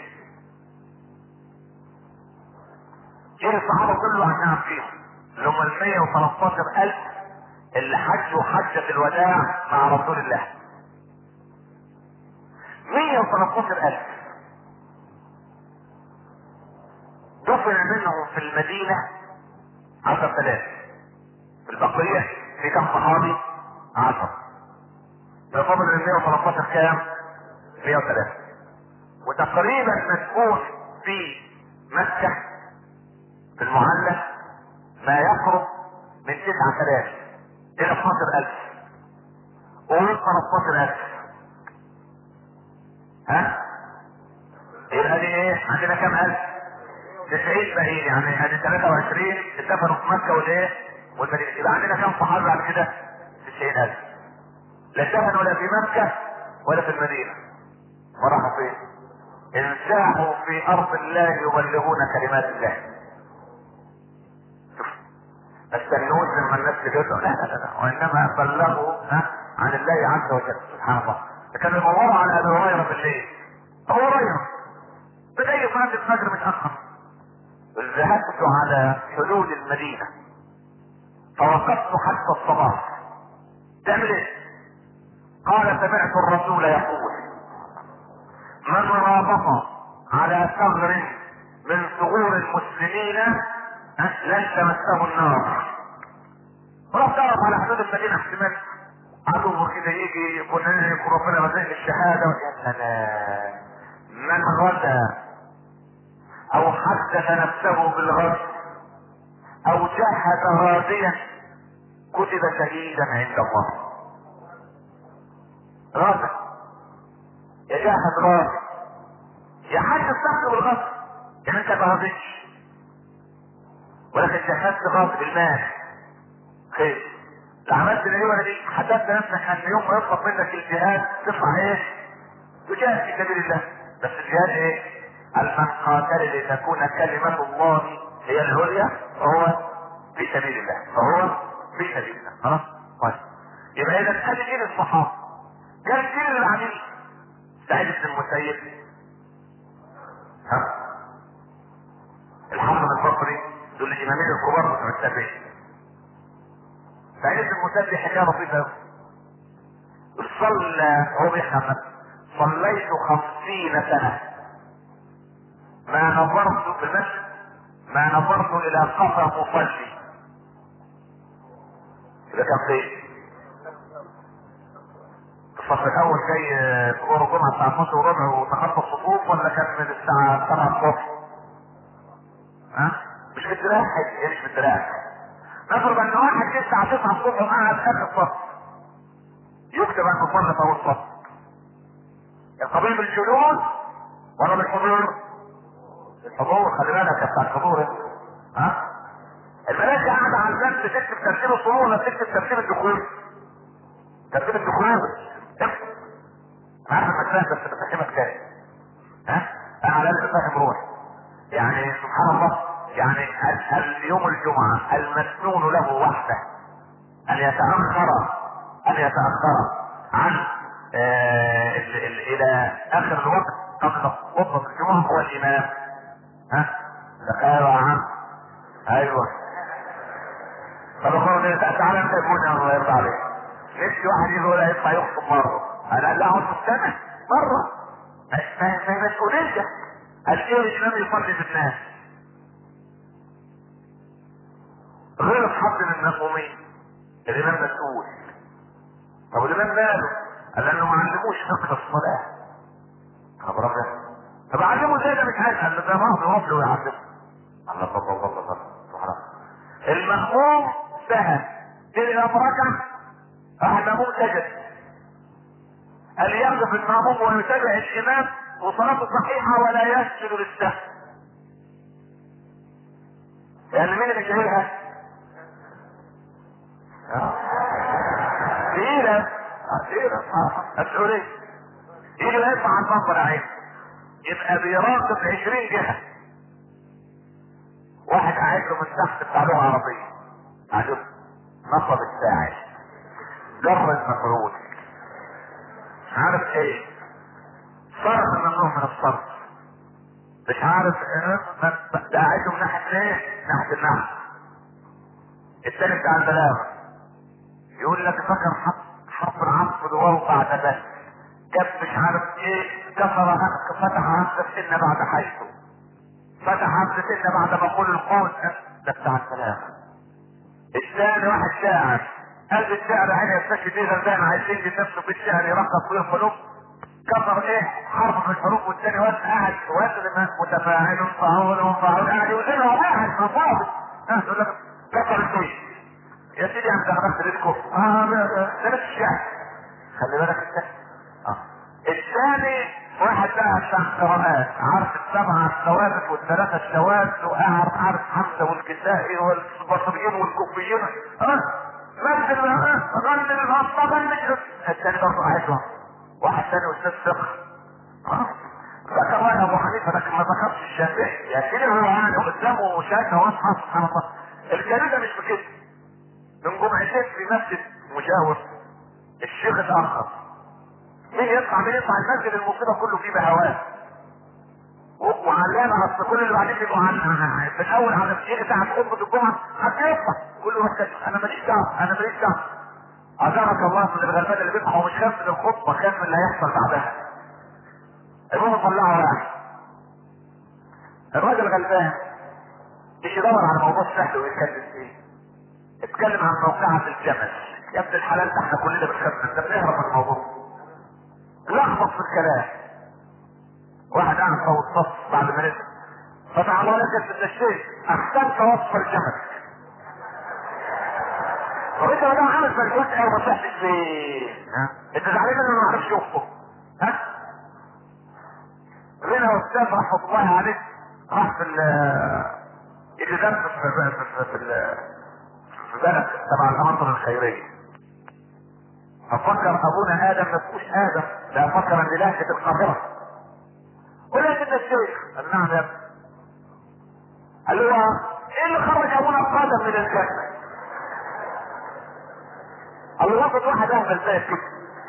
جيل الصحابة كله احنا عارفينهم اللي هم ال 113 ألف اللي حجوا حجة الوداع مع رسول الله 113 ألف دفن منهم في المدينة 10000 في البقية في كم صحابي؟ 10 يفضل ال 113 كام؟ 103 وتقريبا مسكون في مكة في المعلق ما يقرب من 9000 الى 12000 قول 13000 ها؟ يبقى دي ايه؟ عندنا كام الف؟ 90 باقيين يعني ادي 23 اتفقوا في مكه والايه؟ والمدينه يبقى عندنا كام صحابي بعد كده؟ 90000 لا اتفقوا ولا في مكه ولا في المدينه وراحوا فين؟ انساحوا في ارض الله يبلغون كلمات الله شوف ما استنوش لما الناس تجد لا لا لا وانما بلغوا ها عن الله عز وجل سبحان الله كانوا يدوروا على ابي هريره بالليل ابو هريره بدأي صلاة الفجر متأخر ذهبت على حدود المدينة فوقفت حتى الصباح تعمل ايه؟ قال سمعت الرسول يقول من رابط على ثغر من ثغور المسلمين لن تمسه النار رحت اقف على حدود المدينة احتمال عدو كده يجي يكون يكون ربنا رزقني الشهادة يا سلام من غدا او حدث نفسه بالغد او جهد غازيا كتب شهيدا عند الله غازي يجاهد غازي يحدث نفسه بالغد يعني انت ما غازيش ولكن جهدت غازي بالمال خير عملت العيوة دي حدثت نفسك ان يوم ما يطلب منك الجهاد تطلع ايه؟ تجاهد في سبيل الله بس الجهاد ايه؟ المن قاتل لتكون كلمة الله هي العليا فهو في سبيل الله فهو في سبيل الله خلاص؟ طيب يبقى اذا ادي جيل الصحابة جاء الجيل العميل سعيد بن المسيب ها الحسن البصري دول الامامين الكبار بتوع التابعين سعيد بن المسيب حكايه لطيفه قوي صلى هو بيحكي صليت خمسين سنة ما نظرت بمشي ما نظرت الى قفا مصلي ده كان فين الصف الاول جاي تقول الجمعة الساعة 12 وربع وتخطى الصفوف ولا كان من الساعة 7 الصبح؟ ها؟ مش في الدراع ايه مش في الدراع نفرض ان واحد جه الساعة 9 الصبح وقعد اخر الصف يكتب انه صلى في اول صف القضية بالجلوس ولا بالحضور؟ الحضور خلي بالك يا بتاع الحضور انت. ها الملائكه قاعده على الباب بتكتب ترتيب الصور ولا بتكتب ترتيب الدخول؟ ترتيب الدخول اكتب عارف انك فاهم بس بفهمك تاني ها انا على الاقل فاهم روح يعني سبحان الله يعني ال- ال- يوم الجمعه المسنون له وحده ان يتاخر ان يتاخر عن آه ال- ال- الى اخر الوقت قبل خطبه الجمعه هو الامام ها تخيلوا يا عم ايوه طب اخوان تعالى انت يكون الله يرضى عليك نفسي واحد يجي ولا يطلع يخطب مره انا لا اقعد في السنه مره ما ما ما مسؤوليه قال ايه الامام يصلي بالناس غير حد من المأمومين الامام مسؤول طب الامام ماله؟ قال لانه ما علموش فقه الصلاه خبر ابيض طب علمه ازاي ده مش عارف قال له ده ما هو يروح له ويعلمه الله الله الله الله الله سبحان الله المأموم سهل الامام ركع راح المأموم سجد قال يقف المأموم ويتابع الإمام وصلاته صحيحة ولا يسجد للسهو لأن مين اللي شايلها؟ تقيلة تقيلة مسؤولية يجي يطلع على المنبر عين يبقى بيراقب 20 جهة واحد قاعد له من تحت بتاع لغة عربية عجب نصب الساعد جر المفعول عارف ايه صرف ممنوع من الصرف مش عارف ايه ده قاعد من ناحيه ايه ناحيه النحو الثاني بتاع البلاغه يقول لك فكر حرف حرف العطف الواو بعد بس جاب مش عارف ايه كسر همس فتح همزه سنه بعد حيث فتح همزه سنه بعد ما اقول القول ده بتاع البلاغه الثاني واحد شاعر قلب الشعر عين يستشهد فيه غلبان عايزين يجي نفسه في الشعر يرقص فيه القلوب كسر ايه حرف من الحروف والثاني واحد قاعد وزن متفاعل فعول فعول قاعد يوزنها وقاعد في فاضي ها يقول لك كسر الشيء يا سيدي انت عملت رزقه اه ده نفس الشعر خلي بالك انت اه الثاني واحد بقى بتاع قراءات عارف السبعة الثوابت والثلاثة الشواذ وقاعد عارف حمزة والكسائي والبصريين والكوفيين اه مثل غني الغصة الثاني برضه قاعد له واحد ثاني استاذ فقه اه ذكر واحد ابو حنيفه لكن ما ذكرش الشافعي يا سيدي هو يعني قدامه شاشه واضحه سبحان الله الكلام مش بكده من جمعتين في مسجد مجاور الشيخ اتاخر مين يطلع مين يطلع المسجد المصيبه كله فيه بهواه وعلامة اصل كل اللي بعدين بيبقوا عن في الاول على الشيخ ساعة خطبة الجمعة هتطلع كله واحد انا ماليش دعوة انا ماليش دعوة اجرك الله من الغلبان اللي بيصحى ومش خاف من الخطبة خاف من اللي هيحصل بعدها المهم طلعوا واحد الراجل غلبان مش يدور على موضوع سهل ويتكلم فيه اتكلم عن موقعة الجمل يا ابن الحلال ده احنا كلنا بنخاف من ده بنهرب من الموضوع لخبط في الكلام واحد قاعد فوق الصف بعد ما نزل فتعالى لك الشيء احسنت وصف الجمل طب انت لو عامل مجهود قوي ما صحتش فين؟ انت زعلان انه ما عرفش يخطب ها؟ لنا استاذ رحمه الله عليه راح في ال يجي درس في في في, في, في بلد تبع الامر الخيريه ففكر ابونا ادم ما اسموش ادم لا فكر ان لهجه القاهره ولكن الشيخ قال نعم يا ابني قال له ايه اللي خرج ابونا قادم من الجنه قال له واخد واحد اهبل زي كده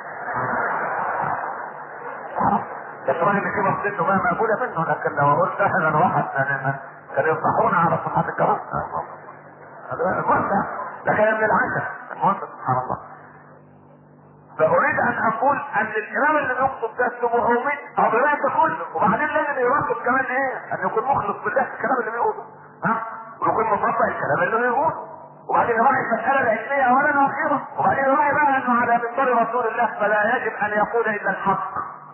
بس راجل كده بسيطه بقى مقبوله منه لكن لو قلت اهلا واحد كان ينصحونا على صحة الكرام المهم ده كلام من العشاء المهم سبحان الله فاريد ان اقول ان الامام اللي بيخطب ده 700 حضرات كله وبعدين لازم يراقب كمان ايه ان يكون مخلص بالله في الكلام اللي بيقوله ها ويكون مطبق الكلام اللي بيقوله وبعدين يراعي المسألة العلمية أولا وأخيرا وبعدين يراعي بقى أنه على منبر رسول الله فلا يجب أن يقول إلا الحق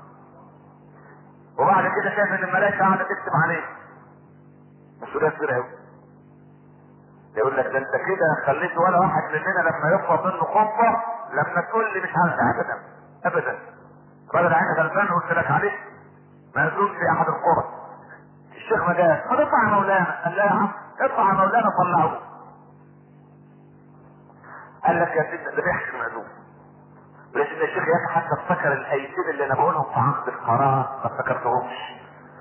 وبعد كده شايف ان الملائكة قاعدة تكتب عليه مسؤولية كبيرة أوي يقول لك ده انت كده خليت ولا واحد مننا لما يفرض منه خطبة لما تقول لي مش عارف ابدا ابدا الراجل عيني غلبان قلت لك عليه مهزوم في احد القرى الشيخ ما جاش قال اطلع يا مولانا قال لا يا عم اطلع يا مولانا طلعوه قال لك يا سيدنا ده بيحكي المأذون ولكن الشيخ يا اخي حتى افتكر الايتين اللي انا بقولهم في عقد القرار ما افتكرتهمش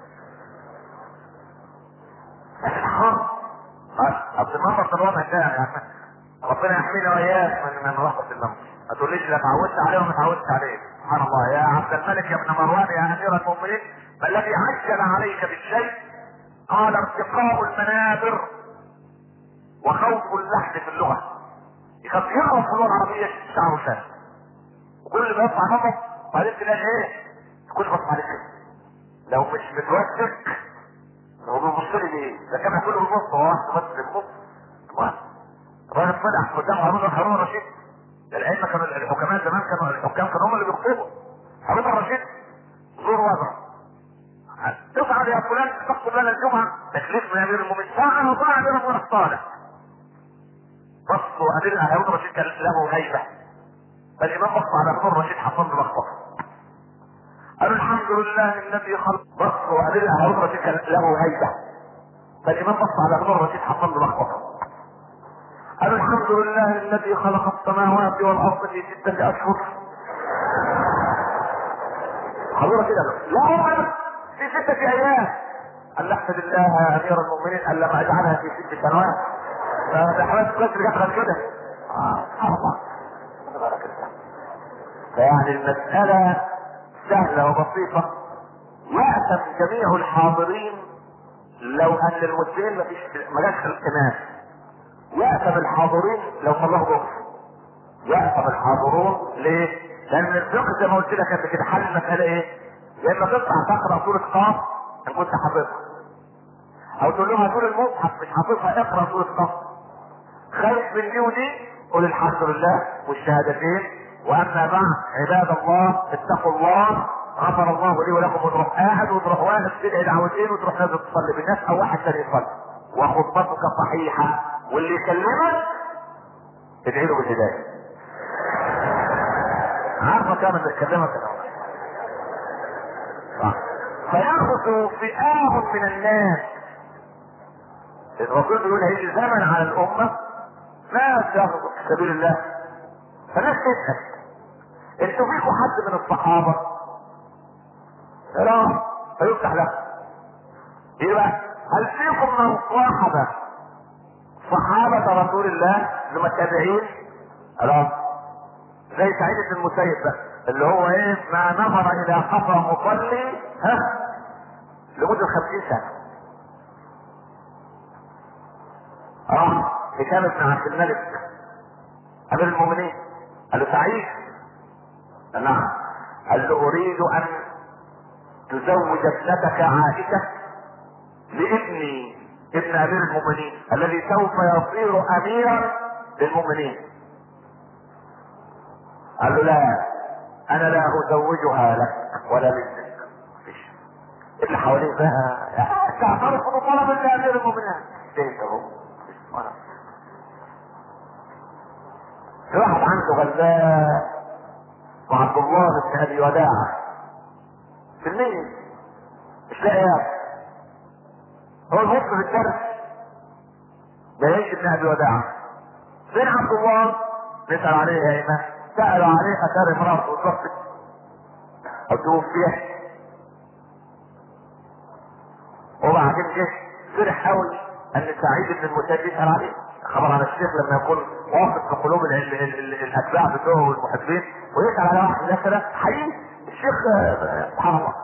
لكن حرام اصل المنبر طلعنا كده يعني ربنا يحمينا واياك من من رحمه المنبر ما تقوليش لا اتعودت عليه وما اتعودت عليه سبحان الله يا عبد الملك يا ابن مروان يا امير المؤمنين ما الذي عجل عليك بالشيء قال ارتقاء المنابر وخوف اللحن في اللغه يخاف يعرف اللغه العربيه شعره شاب وكل ما يطلع نمط بعدين تلاقي ايه تكون بص عليك لو مش متوسك هو بيبص لي ليه؟ ده كان كله بالنص هو واحد بس بالنص الراجل طلع قدام هارون هارون الرشيد ده الائمه كانوا الحكماء زمان كانوا الحكام كانوا هم اللي بيخطبوا هارون الرشيد زور وضع تصعد يا فلان تخطب لنا الجمعه تكليف من امير المؤمنين ساعه وضاع امير المؤمنين الصالح بصوا امير هارون الرشيد كان له هيبه فالامام بص على هارون الرشيد حصل له لخبطه قالوا الحمد لله الذي خلق بصوا امير هارون الرشيد كان له هيبه فالامام بص على هارون الرشيد حصل له لخبطه قالوا الحمد لله الذي خلق السماوات والارض في ستة اشهر حضورة كده لا عمر في ستة ايام قال له احمد الله يا امير المؤمنين قال لما اجعلها في ست سنوات فده حماس كسر جحرا كده آه سبحان الله تبارك الله فيعني المسألة سهلة وبسيطة يأتم جميع الحاضرين لو ان المسلمين ما فيش ما جاش الامام يأتم الحاضرين لو صلاه ظهر يأتم الحاضرون ليه؟ لأن الفقه زي ما قلت لك قبل كده حل المسألة إيه؟ يا إما تطلع تقرأ سورة قاف إن كنت حافظها أو تقول لهم هاتوا المصحف مش حافظها اقرأ سورة قاف خايف من دي ودي قول الحمد لله والشهادتين وأما بعد عباد الله اتقوا الله غفر الله لي ولكم وتروح قاعد وتروح واقف تدعي دعوتين وتروح نازل تصلي بالناس أو واحد تاني يصلي وخطبتك صحيحة واللي يكلمك ادعي له بالهدايه عارفه كام اللي يكلمك صح فيأخذ فئام من الناس الرسول بيقول هيجي زمن على الأمة ناس ياخذوا في سبيل الله فالناس تسأل انتوا فيكم حد من الصحابة؟ لا فيفتح له يبقى هل فيكم من صاحب صحابة رسول الله اللي التابعين خلاص زي سعيد بن المسيب بقى اللي هو ايه ما نظر الى قفا مصلي ها لمدة خمسين سنة اه هشام بن عبد الملك امير المؤمنين قال له سعيد نعم قال له اريد ان تزوج ابنتك عائشة لابني ابن امير المؤمنين الذي سوف يصير اميرا للمؤمنين قال له لا انا لا ازوجها لك ولا لابنك مفيش اللي حواليه بقى تعترف بطلب لامير المؤمنين ليس هو في واحد عنده غلاء وعبد الله بن ابي وداعه في المية مش لاقي ياكل هو الموقف في الدرس بيعيش ابن ابي وداعه فين عبد الله نسال عليه يا ايمان سالوا عليه اثار امراته وتوفت او توفيت وبعدين جه فرح قوي ان سعيد بن المسيب يسال عليه خبر عن الشيخ لما يكون واثق في قلوب ال- ال- ال- ال- الاتباع بتوعه والمحبين ويسال على واحد زي كده حقيقي الشيخ آه، سبحان الله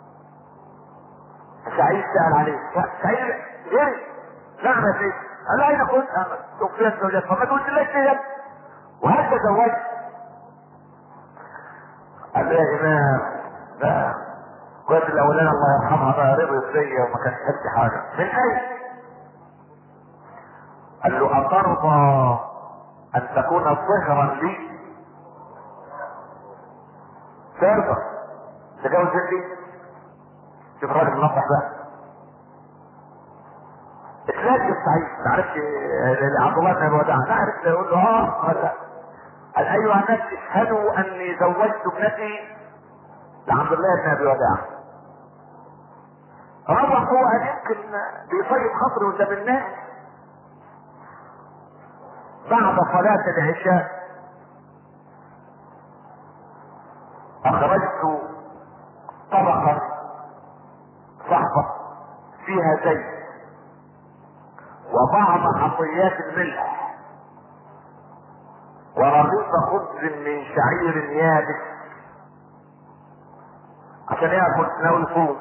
سعيد سأل عليه سعيد جري نعم يا سيدي قال له اين كنت؟ انا توفيت زوجتي فما قلت لك يا ابني وهل تزوجت؟ قال له يا امام لا كويس الاولاني الله يرحمها بقى رضيت فيا وما كانش حد حاجه من اين؟ قال له اترضى ان تكون صهرا لي؟ ترضى تجوز لي؟ شوف الراجل منصح بقى اتلاقي السعيد ما عرفش آه، عبد الله بن ابي وداع ما عرف يقول له اه ولا لا. قال ايها الناس اشهدوا اني زوجت ابنتي لعبد الله بن ابي وداع روح هو قال يمكن بيطيب خاطري قدام الناس بعد صلاة العشاء اخرجت طبقة صحبة فيها زيت وبعض حصيات الملح ورغيف خبز من شعير يابس عشان ياكل تناول فوق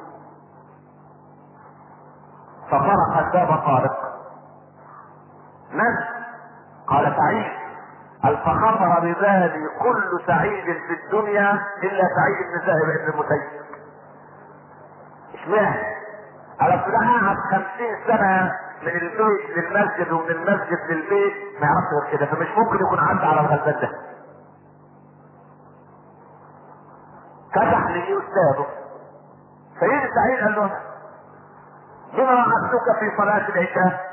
فطرق الباب طارق من قال سعيد قال فخطر ببالي كل سعيد في الدنيا الا سعيد بن زاهر بن المسيب اشمعنى على ده قعد خمسين سنة من البيت للمسجد ومن المسجد للبيت ما يعرفش غير كده فمش ممكن يكون عدى على الغلبان ده فتح لي استاذه سيد سعيد قال له بما وعدتك في صلاة العشاء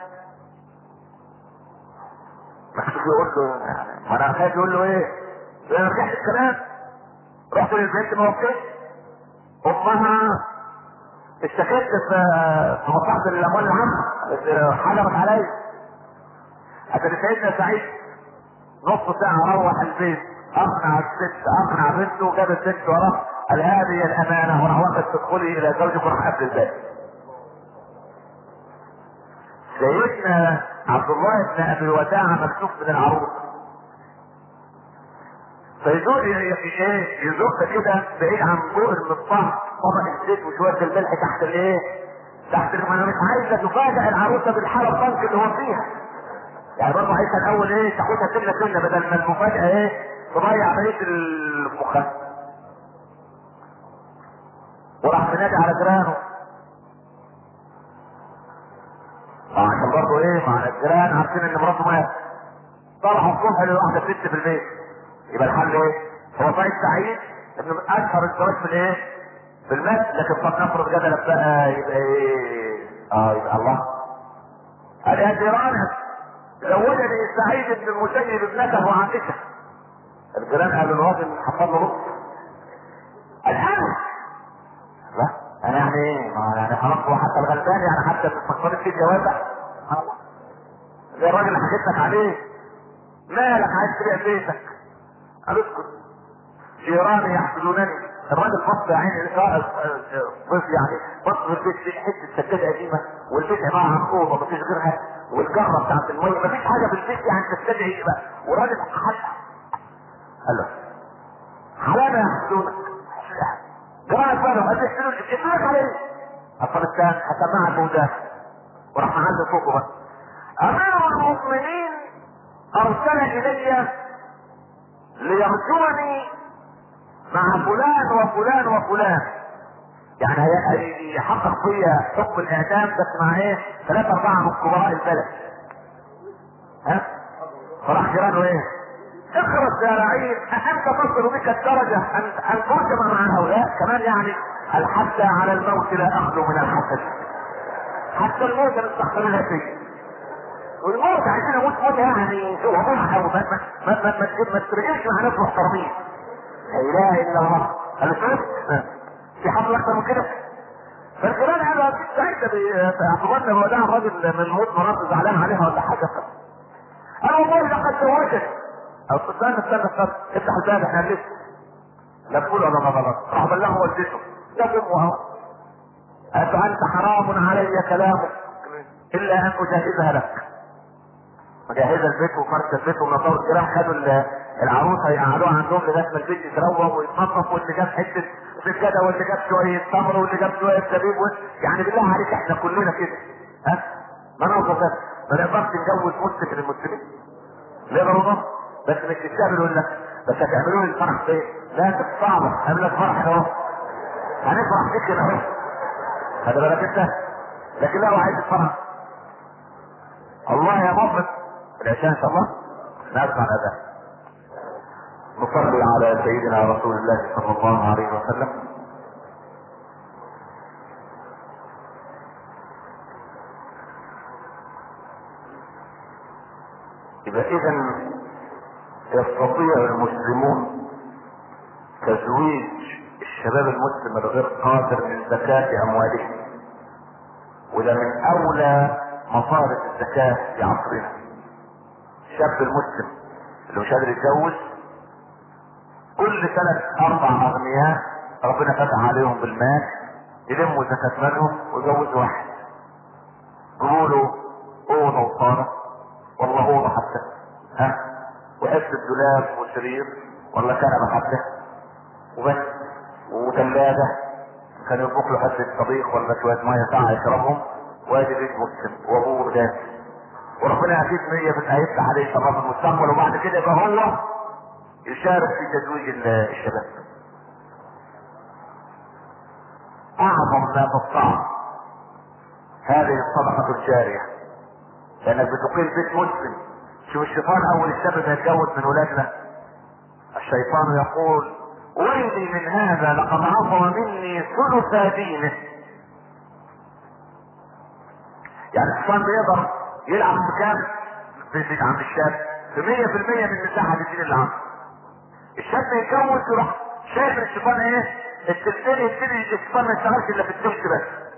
مكتوب يقول له يعني ما انا خايف يقول له ايه؟ انا رجعت الكلام رحت للبنت ما وقفتش امها اشتكيت في في مصلحة الاموال العامة حجرت عليا لكن سيدنا سعيد نص ساعة روح البيت اقنع الست اقنع بنته جاب البنت وراه قال هذه الامانة وراح واخد تدخلي الى زوجك وراح قبل الباب سيدنا عبد الله بن ابي وداعة مكتوب من العروس فيزور ايه يزق كده بعيد عن ضوء المصباح طبق الزيت وشويه الملح تحت الايه؟ تحت ما انا مش عايزه تفاجئ العروسه بالحاله الضنك اللي هو فيها. يعني برضه عايزه الاول ايه تاخدها سنه سنه بدل ما المفاجاه ايه تضيع بقيه المخ وراح منادي على جيرانه عشان برضه ايه مع الجيران عارفين ان مراته مات طلعوا الصبح لواحده ست في البيت يبقى الحل ايه؟ هو سعيد سعيد انه اشهر الزواج في الايه؟ في المال لكن قد نفرض جدلا بقى يبقى ايه؟ اه يبقى الله قال يا جيرانك زوجني سعيد بن المسيب ابنته عائشه الجيران قالوا الراجل حصل له رزق الان لا انا يعني ايه؟ يعني خلاص هو حتى الغلبان يعني حتى فكرت في الجوازه زي الراجل اللي حكيت لك عليه مالك عايز تبيع بيتك قال اسكت جيراني يحسدونني الراجل بص يا عيني ضيف يعني بص في البيت في حته سجاده قديمه والبيت عباره عن اوضه مفيش غيرها والجره بتاعت الميه مفيش حاجه في البيت يعني تستدعي بقى والراجل حتى قال له حلاوه يحسدونك جماعة بقى قال لي يحسدونك يحسدونك على ايه؟ اصل الثاني هسمعها المودة وراح معلم فوقه بقى امير المؤمنين ارسل الي ليرجوني مع فلان وفلان وفلان يعني يحقق فيا حكم الاعدام بس مع ايه ثلاثة اربعة من كبراء البلد ها فراح جيرانه ايه اخرج يا لعين أأنت تصل بك الدرجة أن أن ترجم مع هؤلاء كمان يعني الحتى على الموت لا أخلو من الحسد حتى الموت نستحضرها فيه والموت عايزين اموت موت يعني هو ضحى وما ما ما ما ما ما ترجعش مع ناس محترمين لا اله الا الله انا شفت في حصل اكتر من كده فالجيران قالوا اكيد سعيدة باعتبارنا وداع الراجل من الموت مرات زعلان عليها ولا حاجه انا والله لقد زوجت او استنى استنى استنى افتح الباب احنا لسه لا تقول ولا ما غلط راح بلغه والدته ده امه اهو قالت انت حرام علي كلامك الا ان اجهزها لك مجهزه البيت وفرش البيت ونطور الجيران خدوا العروسه يقعدوها عندهم لغايه ما البيت يتروق ويتنظف واللي جاب حته سجاده واللي جاب شويه تمر واللي جاب شويه زبيب يعني بالله عليك احنا كلنا كده ها مناظر بس ما نقدرش نجوز مسلم من المسلمين نقدر نقدر بس مش تستقبل يقول لك بس هتعملوا لي الفرح فين؟ لا انت صعبه اعمل لك فرح اهو هنفرح فيك كده اهو خلي بالك انت لكن لا هو عايز الفرح الله يا مبرد العشاء ان شاء الله نسمع الاذان نصلي على سيدنا رسول الله صلى الله عليه وسلم يبقى اذا يستطيع المسلمون تزويج الشباب المسلم الغير قادر من زكاة اموالهم وده من اولى مصارف الزكاة في عصرنا الشاب المسلم اللي مش قادر يتجوز كل سنة اربع اغنياء ربنا فتح عليهم بالمال يلموا زكاة مالهم ويجوزوا واحد يقولوا اوضه وصالة والله اوضه حتى ها وحفظ الدولاب وسرير ولا كنبه حتى وبس وثلاجه كان يطبخ له حته طبيخ ولا شويه ميه ساعه يشربهم وادي بيت مسلم وابوه ده وربنا اكيد نية في هيفتح عليه شباب المستقبل وبعد كده يبقى هو يشارك في تزويج ال- الشباب اعظم ما تستطاع هذه الصدقة الجارية لانك بتقيم بيت مسلم شوف الشيطان اول الشاب ما يتجوز من ولادنا الشيطان يقول ويلي من هذا لقد عصم مني ثلث دينه يعني الشيطان بيقدر يلعب بكام في في- عند الشاب في 100% من مساحة الدين اللي عنده الشاب يتجوز يروح شايف الشيطان ايه التلتين يبتدي الشيطان ما يشتغلش الا في التلت بس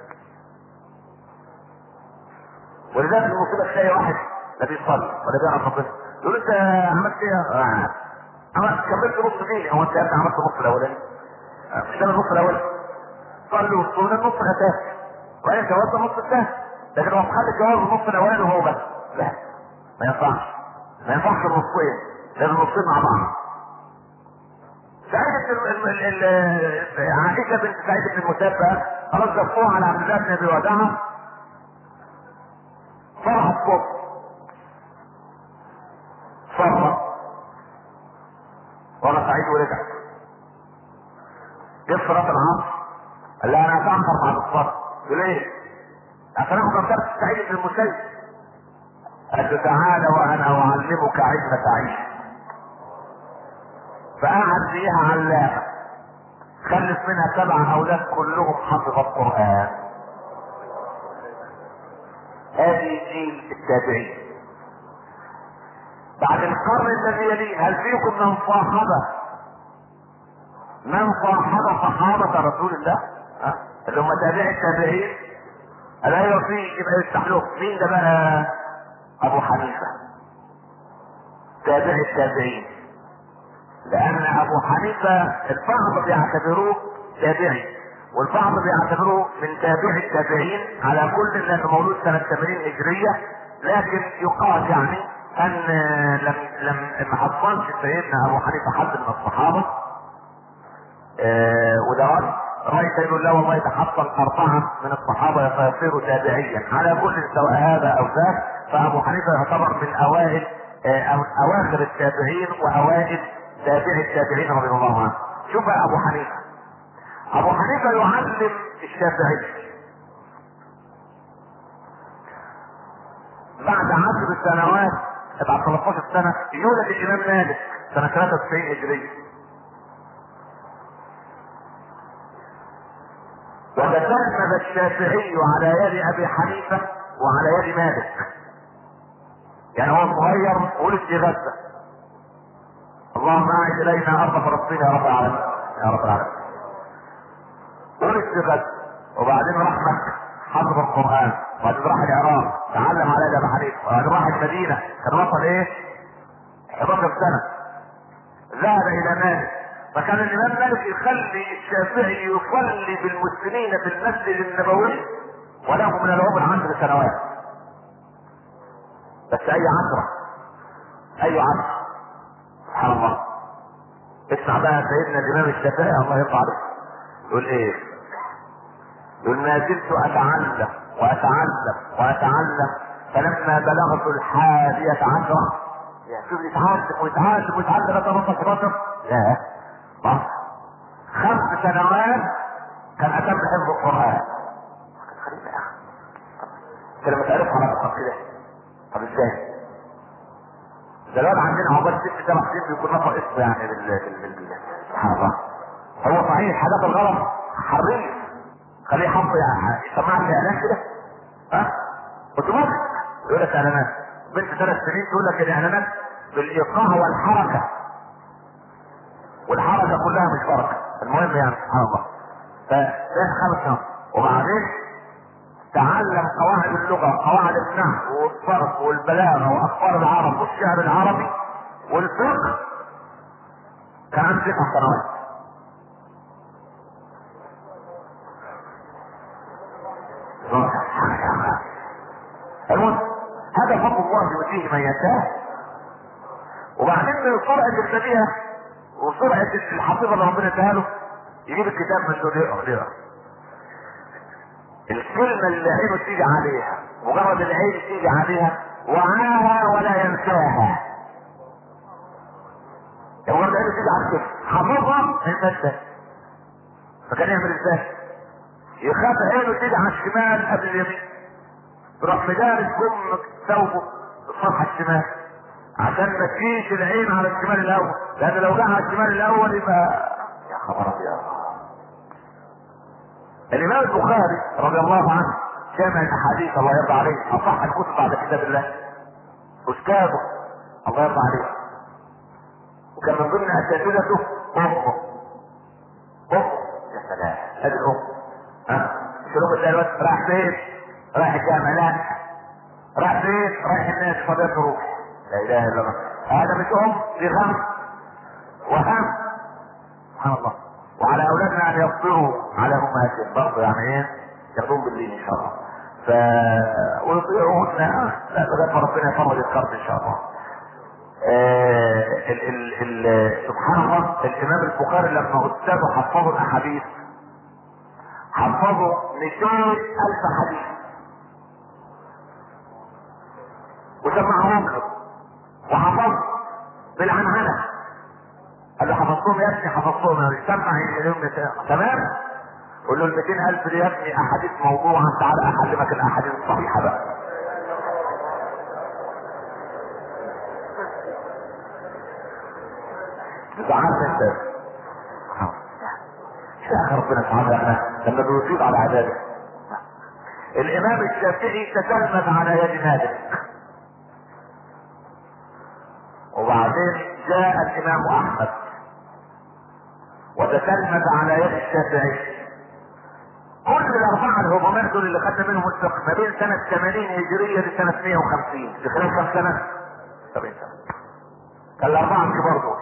ولذلك المصيبه تلاقي واحد لا بيصلي ولا بيعرف ربنا يقول انت عملت ايه؟ آه. عملت كملت نص ديني هو انت يا ابني عملت النص الاولاني آه، مش كان النص الاولاني صلي وصوم النص اساسي وبعدين جوزت النص الثاني لكن هو مخلي الجواز النص الاولاني وهو بس لا ما ينفعش ما ينفعش النصين لازم النصين مع بعض سعيدة ال- ال- ال- عائشة بنت سعيد بن المسيب خلاص دفوها على عبد الله بن ابي وداعة فرح الصبح فرح وانا سعيد ورجع جه صلاة العصر قال لها انا هتأخر بعد الصلاة قلت له ليه؟ عشان اخد درس سعيد بن المسيب قال له تعالى وانا اعلمك علم تعيش فقعد فيها علامة خلف منها سبع اولاد كلهم حفظ القرآن هذه جيل التابعين بعد القرن الذي يليه هل فيكم من صاحب من صاحب صحابة رسول الله ها؟ اللي هم تابعي التابعين الا يوفي يبقى يفتح له مين ده بقى ابو حنيفة تابعي التابعين لان ابو حنيفة البعض بيعتبروه تابعي والبعض بيعتبروه من تابعي التابعين على كل لانه مولود سنة 80 هجرية لكن يقال يعني ان لم لم ما حصلش سيدنا ابو حنيفة حد من الصحابة آه وده رأي رأي يقول لا والله يتحصل أربعة من الصحابة فيصيروا تابعيا على كل سواء هذا أو ذاك فأبو حنيفة يعتبر من أوائل آه أو أواخر التابعين وأوائل تابعي التابعين رضي الله عنه شوف بقى أبو حنيفة أبو حنيفة يعلم الشافعي بعد عشر سنوات بعد 13 سنة يولد الإمام مالك سنة 93 هجرية وتسلم الشافعي على يد ابي حنيفه وعلى يد مالك يعني هو صغير ولد في غزه اللهم اعد الينا ارض فلسطين يا رب العالمين يا رب العالمين ولد في غزه وبعدين راح مكه حفظ القران وبعدين راح العراق تعلم على يد ابي حنيفه وبعدين راح المدينه كان وصل ايه 11 سنه ذهب الى مالك فكان الامام مالك يخلي الشافعي يصلي بالمسلمين في المسجد النبوي وله من العمر عشر سنوات بس اي عشرة اي عشرة سبحان الله اسمع بقى سيدنا الامام الشافعي الله يرضى عليه يقول ايه يقول ما زلت اتعلم واتعلم واتعلم فلما بلغت الحادية عشرة يا شوف يتعلم ويتعلم ويتعلم لغايه 18 لا بس خمس سنوات كان اتم حفظ القران غريب يا اخي انت لما تعرفها على بطل كده طب ازاي؟ ده الواد عندنا عقبال ست سبع سنين بيكون نطق اسمه يعني بال بال بال سبحان الله هو صحيح حاجات الغلط حريف خليه حط يعني يسمعك اعلان كده ها اوتوماتيك يقول لك اعلانات بنت ثلاث سنين تقول لك الاعلانات بالايقاع والحركه والحركه كلها مش بركه المهم يعني سبحان الله فده خمس سنوات وبعدين تعلم قواعد اللغة قواعد النحو والصرف والبلاغة واخبار العرب والشعر العربي والفقه كان عنده تسع سنوات المهم هذا فضل الله يؤتيه من يشاء وبعدين من سرعة البديهة وسرعة الحفيظة اللي ربنا اداها له يجيب الكتاب من دول يقرا يقرا الكلمة اللي عينه تيجي عليها مجرد العين تيجي عليها وعاها ولا ينساها مجرد عينه تيجي على الكلمة حفظها ما ينساش فكان يعمل ازاي؟ يخاف عينه تيجي على الشمال قبل اليمين يروح مدارس ام ثوبه الصفحة الشمال عشان ما تجيش العين على الشمال الاول لان لو جه على الشمال الاول يبقى يا خبر ابيض الامام البخاري رضي الله عنه جامع الاحاديث الله يرضى عليه اصح الكتب بعد كتاب الله استاذه الله يرضى عليه وكان من ضمن اساتذته امه امه يا سلام هذه الام ها شنو بتلاقي الوقت راح فين؟ رايح الجامع لا راح فين؟ رايح الناس فضيت روح لا اله الا الله هذا مش ام دي غم وهم سبحان الله وعلى اولادنا ان يصبروا على امهاتهم برضه يعني ايه ياخذون بالدين ان شاء الله ف ويطيعون لا لغايه ما ربنا يفرج الكرب ان شاء الله آه ال ال ال سبحان الله الامام البخاري لما استاذه حفظوا الاحاديث حفظوا 200 الف حديث وسمعهم له وحفظ بالعنعنه قال له حفظتهم يا ابني حفظتهم يا سمع اليوم تمام قول له ال 200000 دي يا ابني احاديث موضوعه تعالى اعلمك الاحاديث الصحيحه بقى زعلت انت يا ربنا سبحانه وتعالى لما بيصيب على عذابه الامام الشافعي تتلمذ على يد مالك وبعدين جاء الامام احمد وتتلمذ على يد الشافعي كل الاربعه الهجومات دول اللي خدنا منهم الفقه ما بين سنه 80 هجريه لسنه 150 في خلال كم سنه؟ 70 سنه كان الاربعه الكبار دول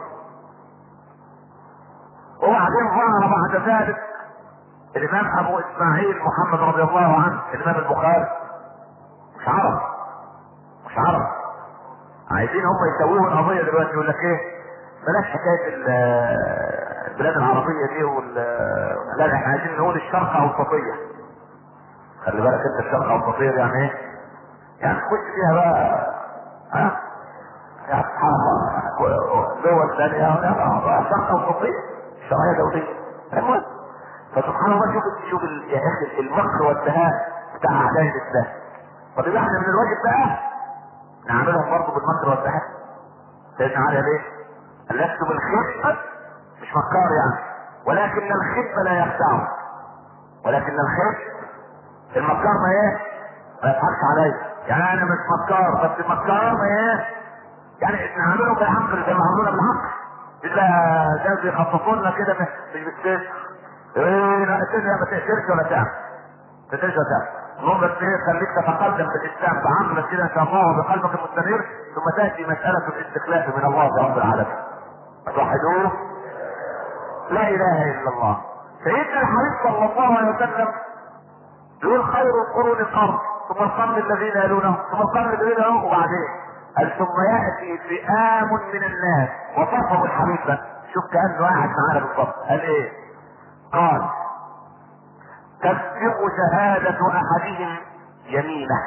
وبعدين ظهر بعد ذلك الامام ابو اسماعيل محمد رضي الله عنه الامام البخاري مش عرب مش عرب عايزين هم يسووه القضيه دلوقتي يقول لك ايه بلاش حكايه البلاد العربيه دي وال لا احنا عايزين نقول الشرق اوسطيه خلي بالك انت الشرق اوسطيه دي يعني ايه؟ يعني تخش فيها بقى ها يا سبحان الله دول ثانيه شرق اوسطيه شرعيه دوليه المهم فسبحان الله شوف شوف يا اخي المكر والدهاء بتاع اعداء الاسلام طب يبقى احنا من الواجب بقى نعملهم برضه بالمكر والدهاء سيدنا علي ليه؟ قال لست بالخبة مش مكار يعني ولكن الخبة لا يخدعه ولكن الخب المكار ما ايه؟ ما يضحكش عليا يعني انا مش مكار بس المكار ما ايه؟ يعني نعملهم بالعقل زي ما عملونا بالعقل الا ده بيخططوا لنا كده مش بالسيف ايه لا الدنيا ما تقدرش ولا تعمل ما تقدرش ولا تعمل المهم بس ايه خليك تتقدم في الاسلام بعقلك كده ان شاء الله وبقلبك المستنير ثم تاتي مساله الاستخلاف من الله رب العالمين توحدوه لا اله الا الله سيدنا الحبيب صلى الله عليه وسلم يقول خير القرون قرن ثم القرن الذين يلونه ثم القرن الذين يلونه وبعدين قال ثم ياتي فئام من الناس وصفه الحبيب بقى شوف كانه قاعد معانا بالظبط قال ايه؟ قال تسبق شهادة أحدهم يمينه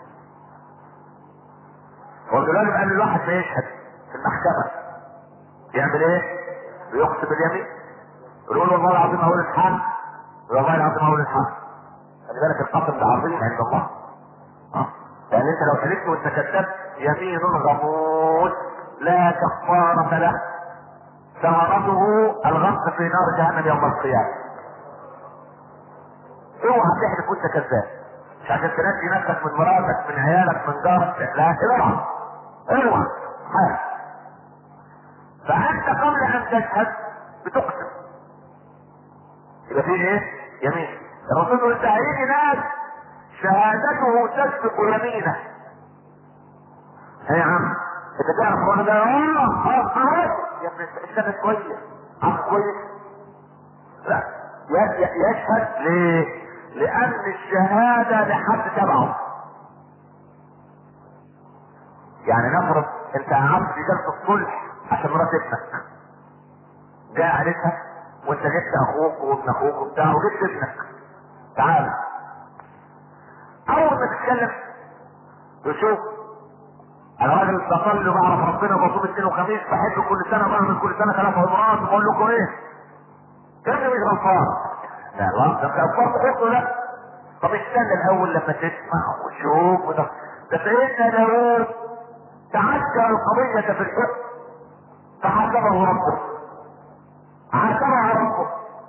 ودلوقتي قال الواحد ما يشهد في المحكمة يعمل ايه؟ بيقسم باليمين يقول والله العظيم هقول الحق والله العظيم هقول الحق خلي بالك القسم ده عظيم عند الله اه لان انت لو حلفت وانت كذبت يمين غموس لا كفارة له ثمرته الغمس في نار جهنم يوم القيامة اوعى تحلف وانت كذاب مش عشان تنجي نفسك من مراتك من عيالك من جارك لا اوعى اوعى حاجة فانت قبل ان تشهد بتقسم يبقى في ايه؟ يمين الرسول يقول انت هيجي ناس شهادته تسبق يمينه ايه يا عم انت تعرف وانا ده اه اه عارف يا ابني استنى شويه عارف كويس لا ي- ي- يشهد ليه؟ لأن الشهادة لحد تبعه يعني نفرض انت قعدت في جلسة الصلح عشان مرات ابنك جاء عيلتها وانت جبت اخوك وابن اخوك وبتاع وجبت ابنك تعال اول ما تتكلم وشوف انا راجل بصلي وبعرف ربنا وبصوم اثنين وخميس بحب كل سنه بعمل كل سنه ثلاث عمرات وبقول لكم ايه؟ كده مش غلطان لا لا ده انت غلطان تحطه لا طب استنى الاول لما تسمع وتشوف وده ده سيدنا داوود تعجل القضية في الحكم فحكمه ربه حكمه ربه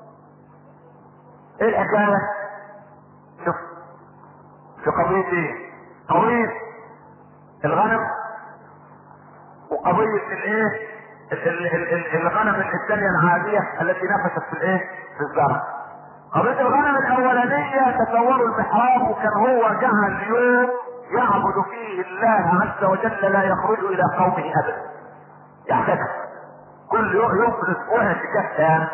ايه الحكاية؟ شوف في قضية ايه؟ قضية الغنم وقضية الايه؟ ال- ال- ال- ال- الغنم الثانية العادية التي نفست في الايه؟ في الزرع. قضية الغنم الأولانية تصوروا المحراب وكان هو جعل يوم يعبد فيه الله عز وجل لا يخرج إلى قومه أبدا. يعتكف كل يوم يوم في الأسبوع اعتكاف تام.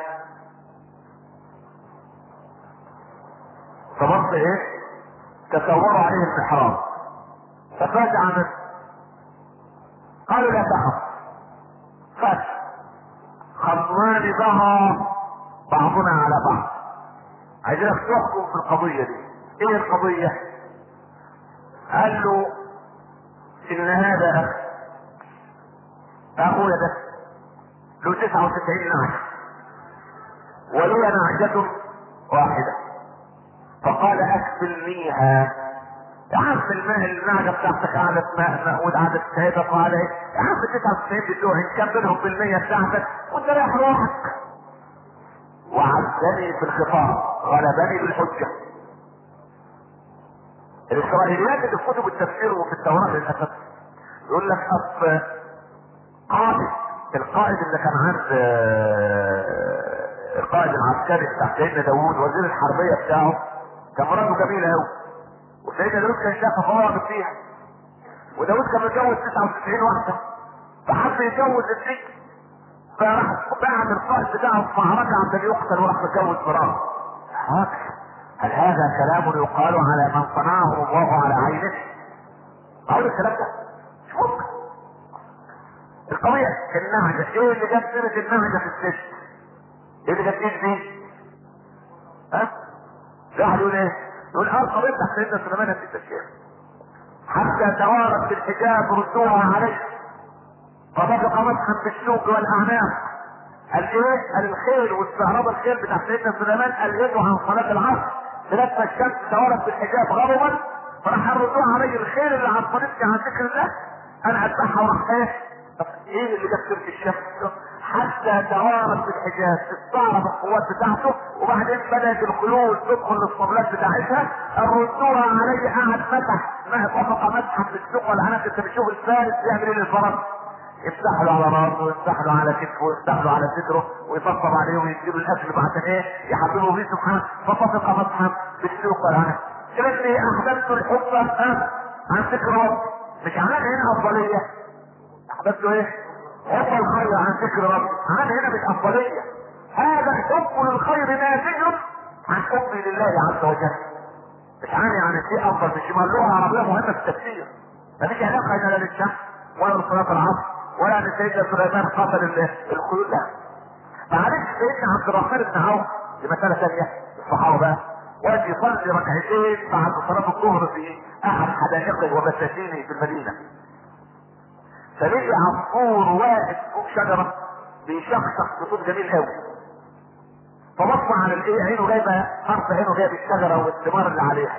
فبص ايه؟ تصوروا عليه المحراب. ففاجأ منه. قالوا لا تخف. فات. خصمان بها بعضنا على بعض. عايزينك تحكم في القضية دي ايه القضية قال له ان هذا اخ اخويا ده له 99 نعجة ولي نعجة واحدة فقال اكفلنيها يا عم الماء النعجة بتاعتك قعدت ماء مأود قعدت شهيدة قال ايه يا عم 99 بتوعي كملهم بالمية بتاعتك وانت رايح روحك وعزني في الخطاب غلبني بالحجة الإسرائيليات اللي في كتب التفسير وفي التوراة للأسف يقول لك أصل قائد القائد اللي كان عند آه، القائد العسكري بتاع سيدنا داوود وزير الحربية بتاعه كان مراته جميلة أوي وسيدنا داوود كان شافها فواقف فيها وداوود كان متجوز 99 واحدة فحب يتجوز الست فراح بعد القائد بتاعه في معركة عشان يقتل وراح متجوز مراته هكذا هل هذا كلام يقال على من صنعه الله على عينه؟ أقول الكلام ده مش ممكن القضية النهجة ايه اللي جاب سيرة النهجة في السجن؟ ايه اللي جاب ايه دي؟ ها؟ واحد يقول ايه؟ يقول اه القضية بتاعت سيدنا سليمان في التشريع حتى توارت بالحجاب ردوها عليه فطبق مسحا بالسوق والاعناق قال ايه؟ قال الخيل واستعراض الخيل بتاع سيدنا سليمان قال يدعو عن صلاة العصر لما الشمس توارت بالحجاب غضبا فراح ردوها علي الخيل اللي عصبتني عن ذكر الله انا اتبعها وراح ايه؟ طب ايه اللي جاب سيرة الشمس؟ حتى توارت بالحجاب استعرض القوات بتاعته وبعدين بدات الخيول تدخل للصبلات بتاعتها ردوها علي قعد مسح ما طبق مسحا بالسوق والعناق انت بتشوف الفارس يعمل ايه للفرس يفتح له على راسه ويفتح له على كتفه ويفتح له على صدره ويطبطب عليه ويديله الاكل بعد ايه يحببه فيه سبحانه فطفق مسحا بالسوق والعناق كلمني احببت الحب أه؟ عن ذكر رب مش عن هنا افضليه احببت ايه؟ حب الخير عن ذكر رب عن هنا مش افضليه هذا حب للخير ناتج عن حبي لله عز وجل مش عن يعني في افضل مش ما اللغه العربيه مهمه في التفسير مفيش علاقه هنا لا للشمس ولا لصلاه العصر ولا ان سيدنا سليمان قتل ال- الخيول لا معلش سيدنا عبد الرحمن بن عوف دي مساله ثانيه الصحابه بقى وقت يصلي ركعتين بعد صلاه الظهر في احد حدائقه وبساتينه في المدينه فلقي عصفور واقف فوق شجره بيشخشخ بصوت جميل قوي فبص على الايه عينه جايبه حرف عينه جايب الشجره والثمار اللي عليها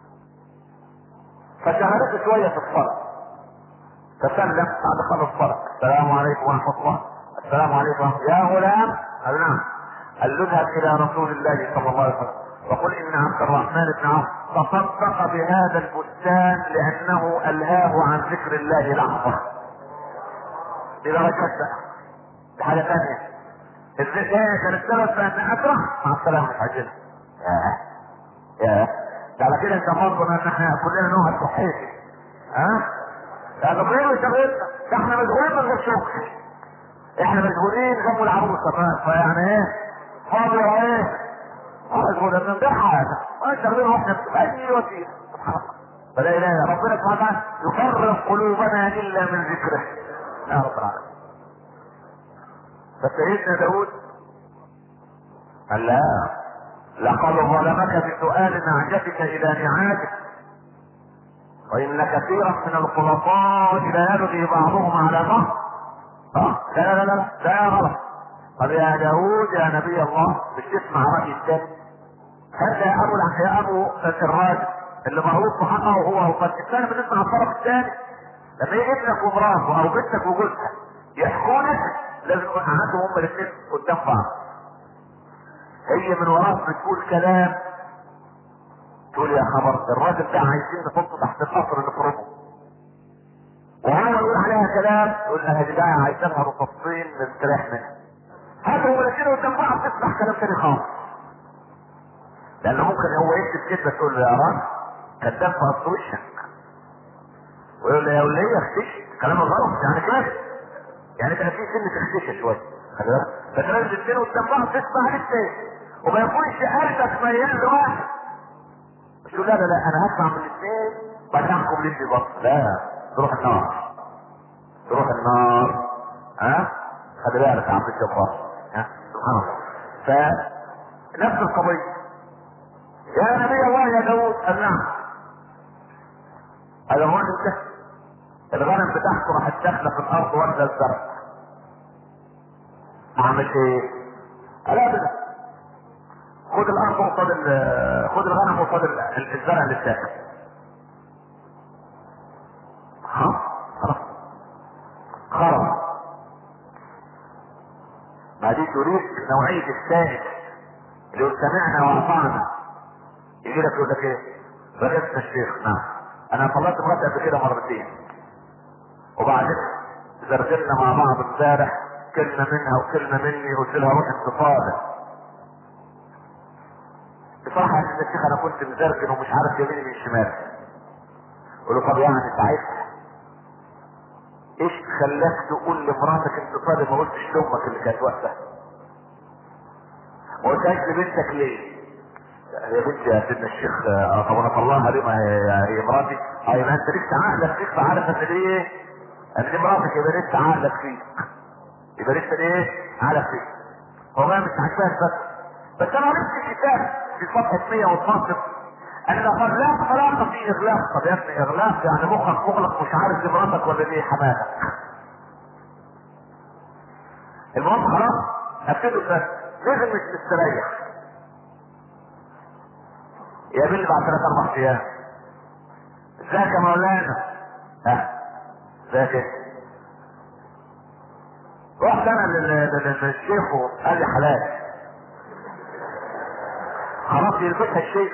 فشغلته شويه في الصلاه فسلم بعد خلص الصلاة السلام عليكم ورحمة الله السلام عليكم ورحمة الله. يا غلام قال نعم قال له اذهب إلى رسول الله صلى الله عليه وسلم وقل إن عبد الرحمن بن عوف تصدق بهذا البستان لأنه ألهاه عن ذكر الله لحظة إذا ركزت بقى دي حاجة ثانية الذكاء كان السبب في أن أسرع مع السلامة مش عاجلة ياه ياه ده على كده انت مظلم ان احنا كلنا نقعد صحيح ها؟ ده غير وشغلنا ده احنا مشغولين من غير شغل احنا مشغولين جنب العروسه فيعني ايه؟ فاضي ايه؟ مشغول بنضحك ما شغالين واحنا باي وسيله سبحان الله فلا اله الا ربنا سبحانه وتعالى يفرق قلوبنا الا من ذكره يا رب العالمين فسيدنا داود قال لا لقد ظلمك بسؤال نعجتك الى نعاجك وان كثيرا من الخلطاء لا يبغي بعضهم على بعض اه لا لا لا لا لا غلط طب يا داود يا نبي الله مش تسمع راي الثاني هذا يا ابو يا ابو الراجل اللي معروف بحقه هو وقد الانسان بنسمع الطرف الثاني لما يجي ابنك ومراته او بنتك وجوزها يحكوا لك لازم يكون قعدتهم هما الاثنين قدام بعض هي من وراك بتقول كلام تقول يا خبر الراجل ده عايزين نحطه تحت القصر نفرمه وهو يقول عليها كلام يقول لها دي بقى عايزينها رصاصين نستريح منها هاتوا هما الاثنين قدام بعض تسمع كلام تاني خالص لانه ممكن هو يكتب كده تقول له يا راجل كذاب في اصل وشك ويقول له يا وليه اختش كلام غلط يعني كده يعني كان في سن تختشى شويه خلي بالك فلازم الاثنين قدام بعض تسمع للتاني وما يكونش قلبك ميال لواحد مش تقول لا لا لا انا هسمع من الاثنين بعدين احكم ليه بس لا تروح النار تروح النار ها خلي بالك يا عبد الجبار ها سبحان الله فنفس القضيه يا نبي الله يا داود قال نعم قال هو انت الغنم بتاعته راح تدخل في الارض واكل الزرع اعمل ايه؟ قال ابدا خد الارض قصاد خد الغنم قصاد الزرع اللي بتاكل ها خلاص خلاص ما دي تريد نوعية السائل اللي سمعنا واطعنا يجي لك يقول لك ايه بلغت الشيخ نعم انا طلعت مراتي قبل كده مرتين وبعدين زرزلنا مع بعض امبارح كلمه منها وكلمه مني قلت لها روح انتفاضه بصراحة يا الشيخ انا كنت مزركن ومش عارف يميني من شمال قلت له طب يعني ساعتها ايش خلاك تقول لمراتك انتصاري ما قلتش لامك اللي كانت واقفه ما قلتهاش لبنتك ليه يا بنتي يا سيدنا الشيخ طب انا طلعها ليه ما هي مراتي اي ما انت لسه عقلك فيك فعارف ان ايه ان دي مراتك يبقى لسه عقلك فيك يبقى لسه ايه عقلك فيك هو ما مش عاجباك بس بس انا قريت في كتاب في صفحه 112 ان قد لا علاقه في اغلاق طب يا ابني اغلاق يعني مخك مغلق مش عارف دي مراتك ولا دي حماتك المهم خلاص ابتدوا بس لازم مش مستريح يا بنت بعد ثلاث اربع ايام ازيك يا مولانا ها ازيك رحت انا للشيخ وقال لي حلال خلاص يلبسها الشيخ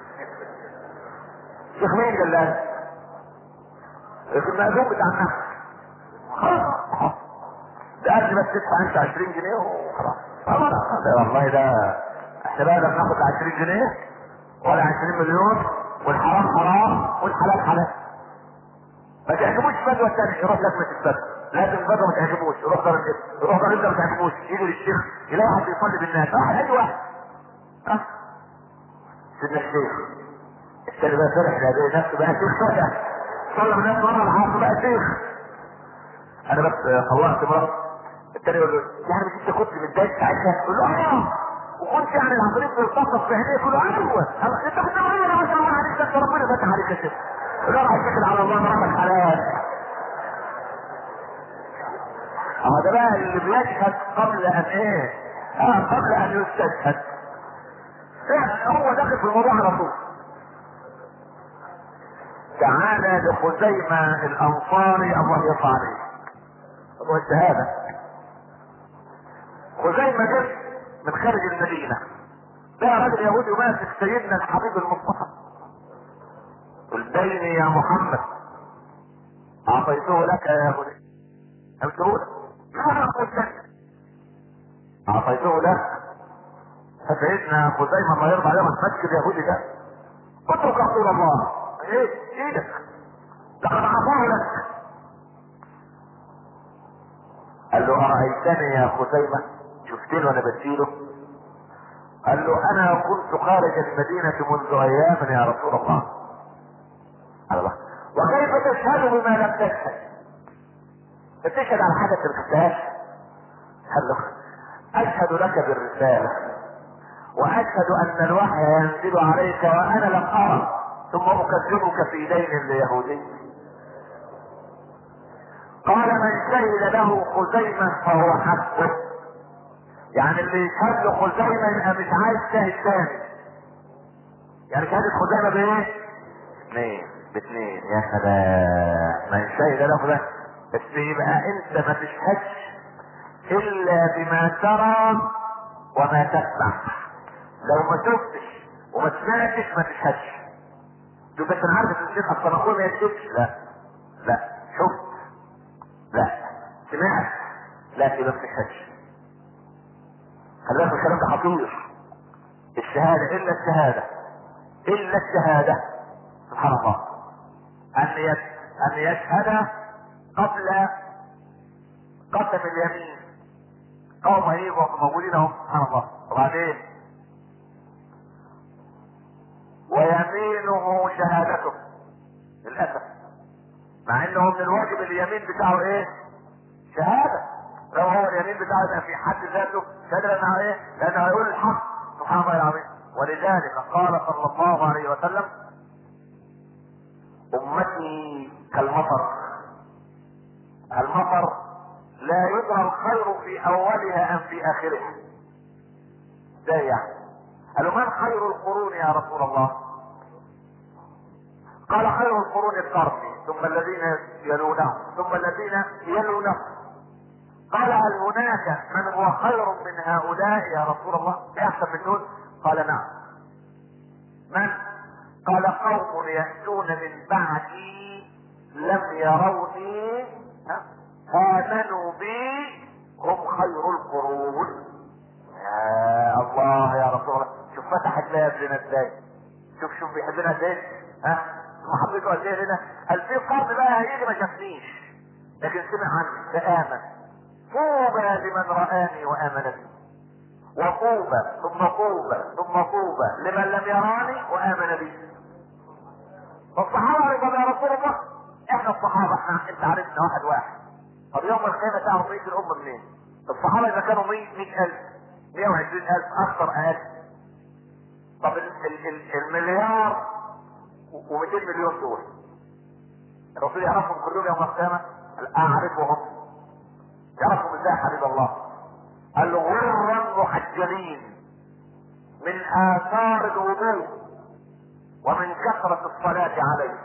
الشيخ مين قال لها المأذون بتاع النفس خلاص ده قال لي بس تدفع انت 20 جنيه وخلاص والله ده احنا بقى بناخد 20 جنيه ولا 20 مليون والحرام حرام والحلال حلال ما تعجبوش الفتوى الثاني يروح لجنة الفتوى لازم الفتوى ما تعجبوش يروح دار الاسم يروح دار الاسم ما تعجبوش يجي للشيخ يلاقي واحد يصلي بالناس واحد اي واحد ها سيدنا الشيخ الثاني بقى فرح ده بيه نفسه بقى شيخ فجأة صلى بالناس مرة العصر بقى شيخ انا بس طلعت مرة الثاني يقول له يعني مش انت كنت متضايق ساعتها يقول له اه وكنت يعني العمليه بتلتصق في عينيه كله ايوه انت كنت معايا ما شاء الله عليك انت ربنا فتح عليك يا شيخ لا راح اتكل على الله مراتك حلال اما ده بقى اللي بيشهد قبل ان ايه اه قبل ان يستشهد فعلا هو داخل في الموضوع على طول تعالى لخزيمة الأنصاري الله يرفع عليه هو الشهادة خزيمة جه من خارج المدينة ده راجل يهودي ماسك سيدنا الحبيب المصطفى قل يا محمد أعطيته لك يا يهودي أمسه لك لا أقول لك أعطيته لك فسيدنا خزيمة الله يرضى عليه مسك اليهودي ده اترك رسول الله ايه ايدك لقد عفاه لك قال له ارايتني يا خزيمه شفتني وانا بسيله قال له انا كنت خارج المدينه منذ ايام يا رسول الله الله وكيف تشهد بما لم تشهد بتشهد على حاجه ما شفتهاش قال له اشهد لك بالرساله واشهد ان الوحي ينزل عليك وانا لم ارى ثم اكذبك في دين ليهودي قال من شهد له خزيمة فهو حسبه يعني اللي يشهد له خزيمة يبقى مش عايز شاهد تاني يعني شهادة خزيمة بايه؟ اثنين باثنين يا سلام من شهد له خزيمة بس يبقى انت ما تشهدش الا بما ترى وما تسمع لو ما شفتش وما سمعتش ما تشهدش تقول بس انا عارف ان الشيخ اصلا اخويا ما يكذبش لا لا شفت لا سمعت لا يبقى ما تشهدش خلي بالك الكلام ده خطير الشهادة إلا الشهادة إلا الشهادة سبحان الله أن يس... أن يشهد قبل قسم اليمين قوم هيبقوا موجودين اهو سبحان الله وبعدين ويمينه شهادته للاسف مع انه من الواجب اليمين بتاعه ايه شهاده لو هو اليمين بتاعه يبقى في حد ذاته شهاده لانه ايه لانه هيقول الحق سبحان الله العظيم ولذلك قال صلى الله عليه وسلم امتي كالمطر المطر لا يدرى الخير في اولها ام في اخرها ازاي يعني قالوا من خير القرون يا رسول الله قال خير القرون القرن ثم الذين يلونهم ثم الذين يلونهم قال هل هناك من هو خير من هؤلاء يا رسول الله احسن من دول قال نعم من قال قوم يأتون من بعدي لم يروني ها؟ آمنوا بي هم خير القرون يا الله يا رسول الله شوف فتحت لها ابننا ازاي شوف شوف بيحبنا ازاي ها محبته قد ايه هنا قال في قرن بقى هيجي ما شافنيش لكن سمع عني فآمن طوبى لمن رآني وآمن بي وطوبى ثم طوبى ثم طوبى لمن لم يراني وآمن بي فالصحابة رضي يا رسول الله احنا الصحابة احنا انت عرفنا واحد واحد طب يوم القيامة تعرف مية الأمة منين؟ الصحابة إذا كانوا مية مية ألف مية وعشرين ألف أكثر أقل طب ال ال ال المليار و200 مليون دول الرسول يعرفهم كلهم يوم القيامة قال أعرفهم يعرفهم ازاي حبيب الله قال له غرا محجلين من آثار الوضوء ومن كثرة الصلاة عليه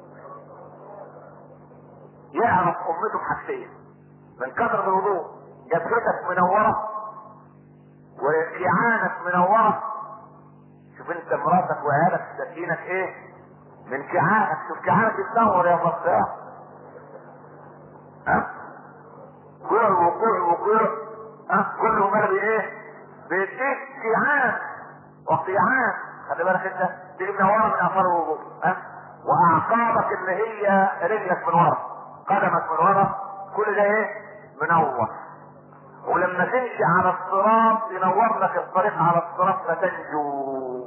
يعرف أمته بحاجتين من كثرة الوضوء جبهتك منورة وكعانك منورة شوف انت مراتك وعيالك سكينك ايه من كعانك شوف كعانك يتنور يا مصر ها كل وكل وكل ها كله مال بايه بيديك كعان وقيعان خلي بالك انت دي منوره من اثار الوضوء ها واعقابك اللي هي رجلك من ورا قدمك من ورا كل ده ايه منور ولما تمشي على الصراط ينور لك الطريق على الصراط فتنجو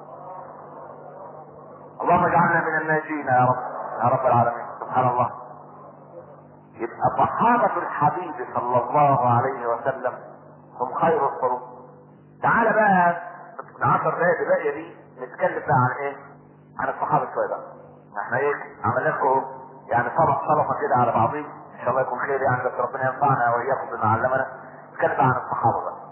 اللهم اجعلنا من الناجين يا رب يا رب العالمين سبحان الله يبقى صحابة الحبيب صلى الله عليه وسلم هم خير القرون تعال بقى من عشر دقايق الباقية دي نتكلم بقى عن ايه؟ عن الصحابة شوية بقى احنا ايه عملنا لكم يعني صرف صرفة كده على بعضين ان شاء الله يكون خير يعني بس ربنا ينفعنا واياكم بما علمنا نتكلم بقى عن الصحابة بقى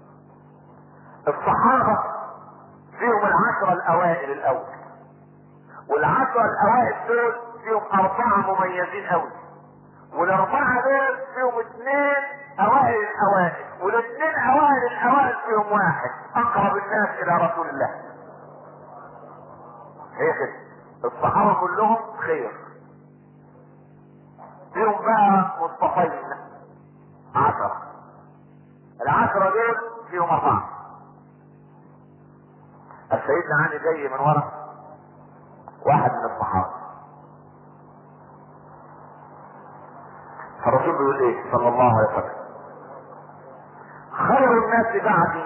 الصحابة فيهم العشرة الاوائل الاول والعشرة الاوائل دول فيهم اربعة مميزين قوي والاربعة دول فيهم اثنين اوائل الاوائل والاثنين اوائل الاوائل فيهم واحد اقرب الناس الى رسول الله هي كده الصحابة كلهم خير فيهم بقى مصطفين عشرة العشرة دول فيهم أربعة السيدنا علي جاي من ورا فالرسول بيقول ايه صلى الله عليه وسلم خير الناس بعدي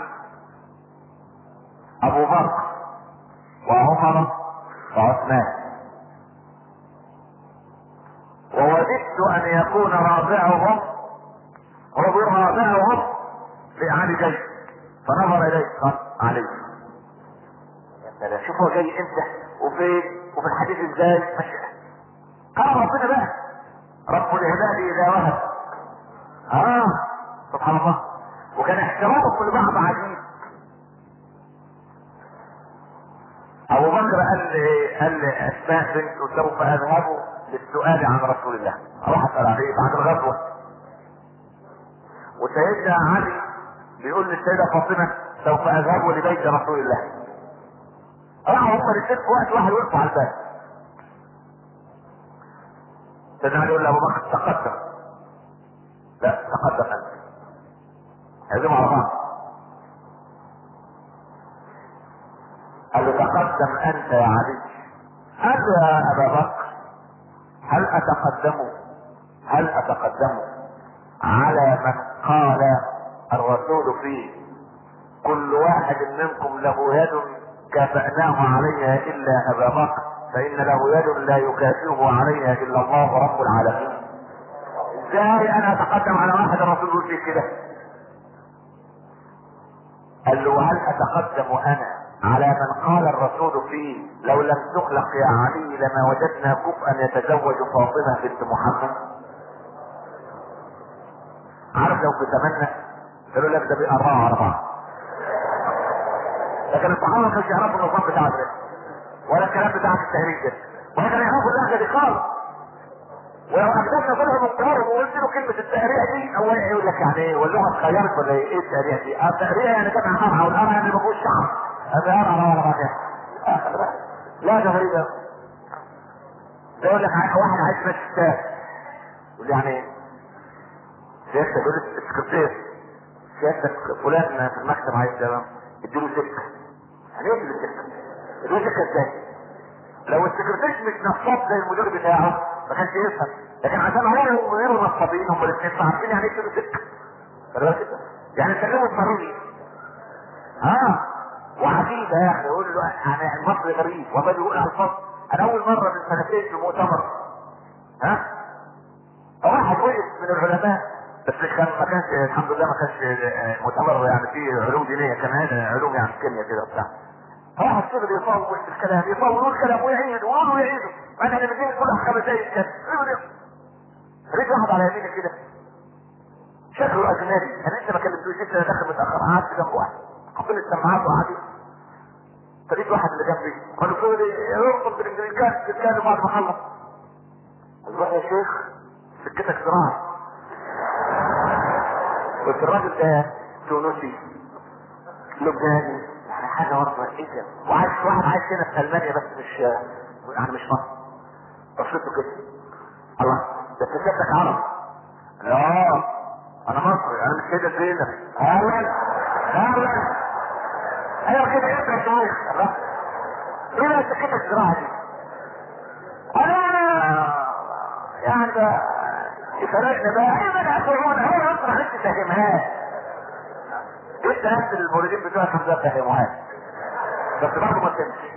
ابو بكر وعمر وعثمان ووددت ان يكون رابعهم هو رابعهم لعلي جيش فنظر اليه قال علي يا سلام شوف هو جاي امتى وفين وفي الحديث ازاي ماشي قال ربنا بقى رب العباد اذا وهب اه سبحان الله وكان احترامكم لبعض عجيب ابو بكر قال لي قال لاسماء بنت سوف اذهب للسؤال عن رسول الله اروح اسال عليه بعد الغزوه وسيدنا علي بيقول للسيده فاطمه سوف اذهب لبيت رسول الله راحوا هم الاثنين في وقت واحد وقفوا على الباب سيدنا علي يقول له ابو بكر تقدم لا تقدم انت عزموا على بعض قال له تقدم انت يا علي قال له يا ابا بكر هل اتقدم هل اتقدم على من قال الرسول فيه كل واحد منكم له يد كافأناه عليها الا ابا بكر فان له يد لا يكافئه عليها الا الله رب العالمين ازاي انا اتقدم على واحد الرسول يقول فيه كده قال له هل اتقدم انا على من قال الرسول فيه لو لم تخلق يا علي لما وجدنا كفءا يتزوج فاطمه بنت محمد عارف لو بتمنى قالوا لك ده بيقرعوا على بعض لكن الصحابه ما كانش يعرفوا النظام بتاع ده ولا الكلام بتاع التهريج ده ولا كانوا يعرفوا اللهجه دي خالص ولو اجدادنا طلعوا من قرارهم وقلت له كلمه التهريع دي اول يقول لك يعني ايه واللغه اتغيرت ولا ايه ايه التهريع دي؟ اه التهريع يعني جمع قرعه والقرعه يعني ما فيهوش شعر هذا قرعه ولا بعد لا ده غريب قوي ده يقول لك واحد عايز ماشي الشارع يقول يعني ايه؟ سيادتك يقول السكرتير سيادتك فلان في المكتب عايز اديله سكه يعني ايه اديله سكه؟ اديله سكه ازاي؟ لو السكرتير مش نصاب زي المدير بتاعه ما كانش يفهم لكن عشان هو وغيره نصابين هم الاثنين فعارفين يعني ايه اديله سكه خلي بالك يعني سلموا الضروري اه وعجيبة يا اخي يقول له يعني المصري غريب وما بيقول الفاظ انا اول مرة من سنتين في مؤتمر ها واحد وقف من العلماء بس كان ما كانش الحمد لله ما كانش مؤتمر يعني فيه علوم دينيه كان هنا علوم يعني كيمياء كده وبتاع فواحد فضل يطول في الكلام يطول يقول كلام ويعيد ويقول ويعيد ما انا بدين كل خمس دقايق كده ريت واحد على يمينك كده شكله اجنبي انا انت ما كلمتوش انت داخل متاخر قعدت جنب واحد حاطين السماعات وقعدت فلقيت واحد اللي جنبي قال له يربط بالامريكان تتكلم بعد ما خلص قال له يا شيخ سكتك زراعه قلت الراجل ده تونسي لبناني يعني حاجه برضه ايه ده وعايش واحد عايش هنا في المانيا بس مش يعني مش مصر بصيته كده الله ده انت شكلك عرب لا انا مصري انا مش كده فينا اهلا اهلا ايوه كده انت يا شيخ الله ايه ده سكتك زراعه دي انا يعني ده يفرقنا بقى ايه بقى هتقعد هو اصلا انت فاهمها انت نفس الموردين بتوعك مش فاهمها بس برضه ما تمشي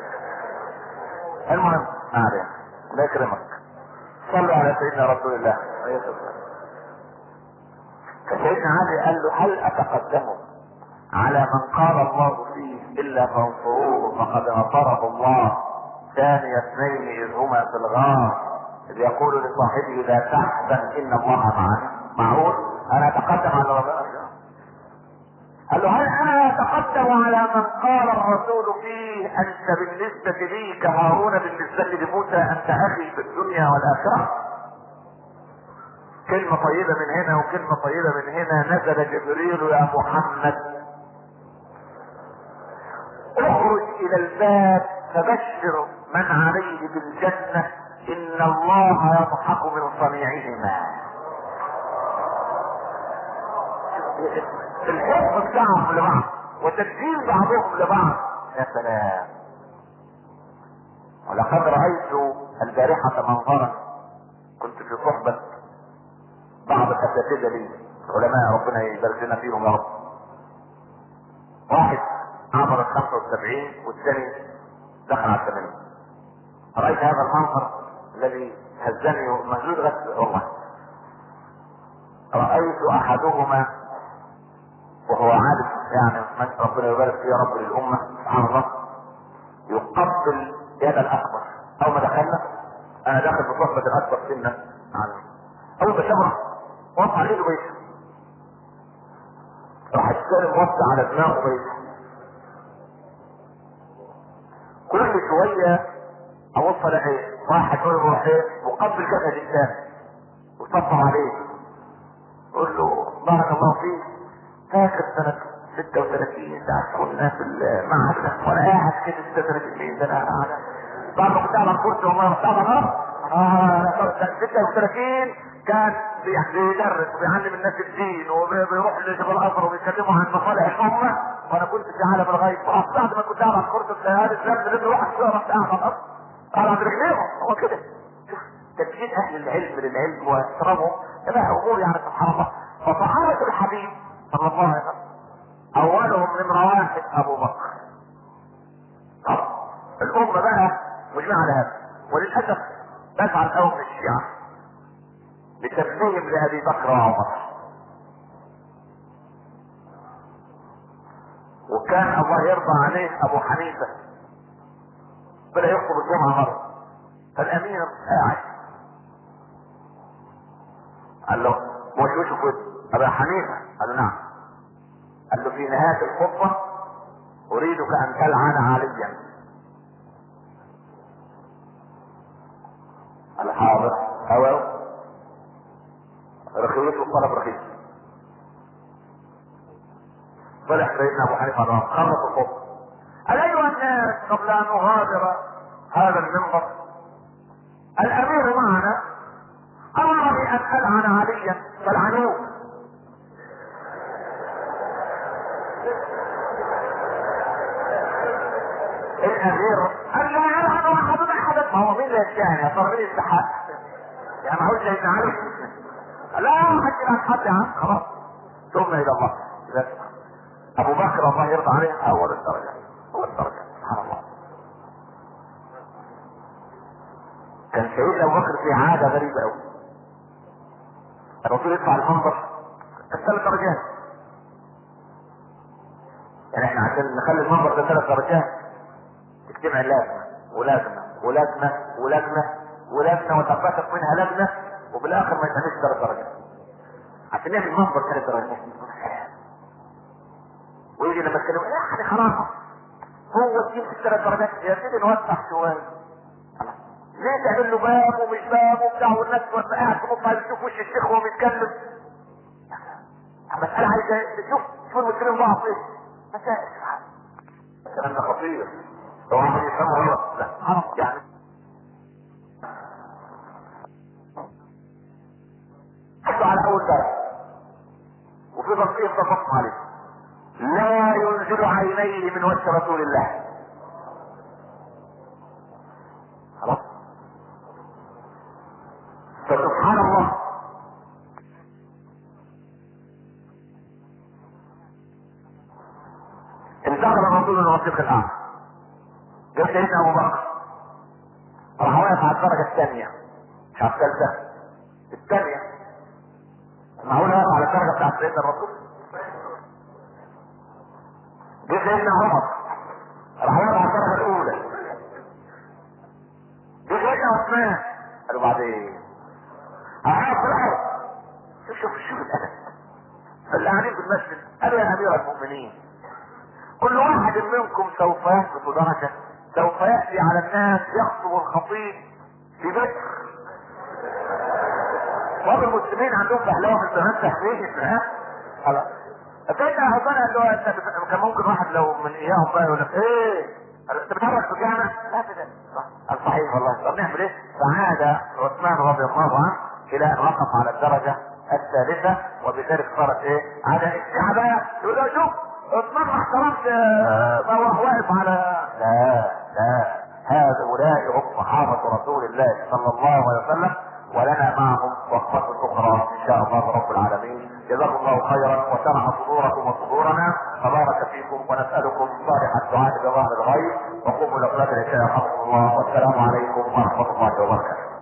المهم ما علينا الله يكرمك صلوا على سيدنا رسول الله عليه الصلاه والسلام فسيدنا علي قال له هل اتقدم على من قال الله فيه الا فانصروه فقد نصره الله ثاني اثنين اذ هما في الغار إذ يقول لصاحبه لا تحزن إن الله معنا معقول أنا أتقدم على ربنا قال له هل أنا أتقدم على من قال الرسول فيه أنت بالنسبة لي كهارون بالنسبة لموسى أنت أخي في الدنيا والآخرة كلمة طيبة من هنا وكلمة طيبة من هنا نزل جبريل يا محمد اخرج إلى الباب فبشر من عليه بالجنة ان الله يضحك من صنيعهما الحب بتاعهم لبعض وتكفير بعضهم لبعض يا سلام ولقد رأيت البارحة منظرا كنت في صحبة بعض الاساتذه لي علماء ربنا يبارك لنا فيهم يا رب واحد عبر ال 75 والثاني دخل على 80 رايت هذا المنظر الذي هزني مهزوز غسل والله رايت احدهما وهو عارف يعني من ربنا يبارك فيه يا رب للامه سبحان الله يقبل يد الاكبر اول ما دخلنا انا داخل بصحبه الاكبر سنا عنه اول ما شبره وقف على ايده بيته راح السالم وصى على دماغه بيته كل شويه ابص الاقي واحد يقول له روح ايه وقبل جسد الثاني وصفر عليه قول له بارك الله فيك فاكر سنة 36 ساعة كنا في المعهد وانا قاعد كده 36 سنة قاعد بعد ما كنت قاعد على الكرسي والله كنت قاعد على الارض اه 36 كان بيدرس وبيعلم الناس الدين وبيروح لجبل الازهر وبيكلموا عن مصالح الامه وانا كنت في عالم الغيب بعد ما كنت قاعد على الكرسي في هذا الزمن اللي واحد شويه رحت قاعد على الارض قاعد عند رجليهم هو كده تسجيل اهل العلم للعلم واحترامهم لا امور يعني سبحان الله فصحابه الحبيب صلى الله عليه وسلم اولهم نمره واحد ابو بكر طب الامه بقى مجمعه على هذا وللاسف نفعل قوم الشيعه لتسليم لابي بكر وعمر وكان الله يرضى عليه ابو حنيفه بدا يخطب الجمعه مره فالامير قاعد قال له مش وشه في ابا حنيفه قال له نعم قال له في نهايه الخطبه اريدك ان تلعن عليا قال حاضر هو رخيص وطلب رخيص طلع سيدنا ابو حنيفه على خلص الخطبه قال ايها الناس قبل ان اغادر هذا المنبر الامير معنا امرني ان العن عليا فالعنوه الامير قال لا يلعن احد احدا ما هو مين اللي يستاهل يا ترى مين يستحق يعني ما هو سيدنا علي لا حد يلعن حد يا عم خلاص تبنا الى الله ابو بكر الله يرضى عليه اول الدرجه اول الدرجه سبحان الله كان سيدنا ابو بكر في عاده غريبه قوي الرسول يطلع المنبر الثلاث درجات يعني احنا عشان نخلي المنبر ده ثلاث درجات تجتمع لازمه ولازمه ولازمه ولازمه ولازمه وتنبثق منها لجنه وفي الاخر ما يتعملش ثلاث درجات عشان نعمل منبر ثلاث درجات ويجي لما يتكلم يعني خلاص هو الدين في الثلاث درجات يا سيدي نوسع شويه ليه تعمل له باب ومش باب وبتاع والناس وانت قاعد في مطلع تشوف وش الشيخ وهو بيتكلم مسألة عايزة شوف شوف المسلمين بعض ايه مسائل الكلام ده خطير لو واحد يفهمه غلط لا غلط يعني حطوا على اول درجة وفي تصريف تفق عليه لا ينزل عينيه من وجه رسول الله خلاص فسبحان الله انتقل الرسول من الوثيق الاعلى جاب سيدنا ابو بكر راح واقف على الدرجه الثانيه مش على الثالثه الثانيه ما هو واقف على الدرجه بتاعت سيدنا الرسول جه سيدنا عمر راح واقف على الدرجه الاولى جه سيدنا عثمان قالوا بعدين اقعد في الارض شوف شوف شوف الادب اللي قاعدين في المسجد قالوا يا امير المؤمنين كل واحد منكم سوف يسقط درجة سوف يأتي على الناس يخطب الخطيب في بكر بعض المسلمين عندهم فهلوه في الزمان تحويل ها خلاص سيدنا عثمان قال له انت كان ممكن واحد لو من اياهم بقى يقول لك ايه انت بتحرك في جامع؟ لا كده صح صحيح والله طب نعمل ايه؟ فعاد عثمان رضي الله عنه الى ان وقف على الدرجه الثالثه وبذلك صارت ايه؟ على الشعب يقول له شوف عثمان ما احترمش ما هو واقف على لا لا هؤلاء هم صحابة رسول الله صلى الله عليه وسلم ولنا معهم وقفة أخرى إن شاء الله رب العالمين جزاكم الله خيرا وشرح صدوركم وصدورنا وبارك فيكم ونسألكم صالح الدعاء بظهر الغيب وقوموا لصلاة العشاء يرحمكم الله والسلام عليكم ورحمة الله وبركاته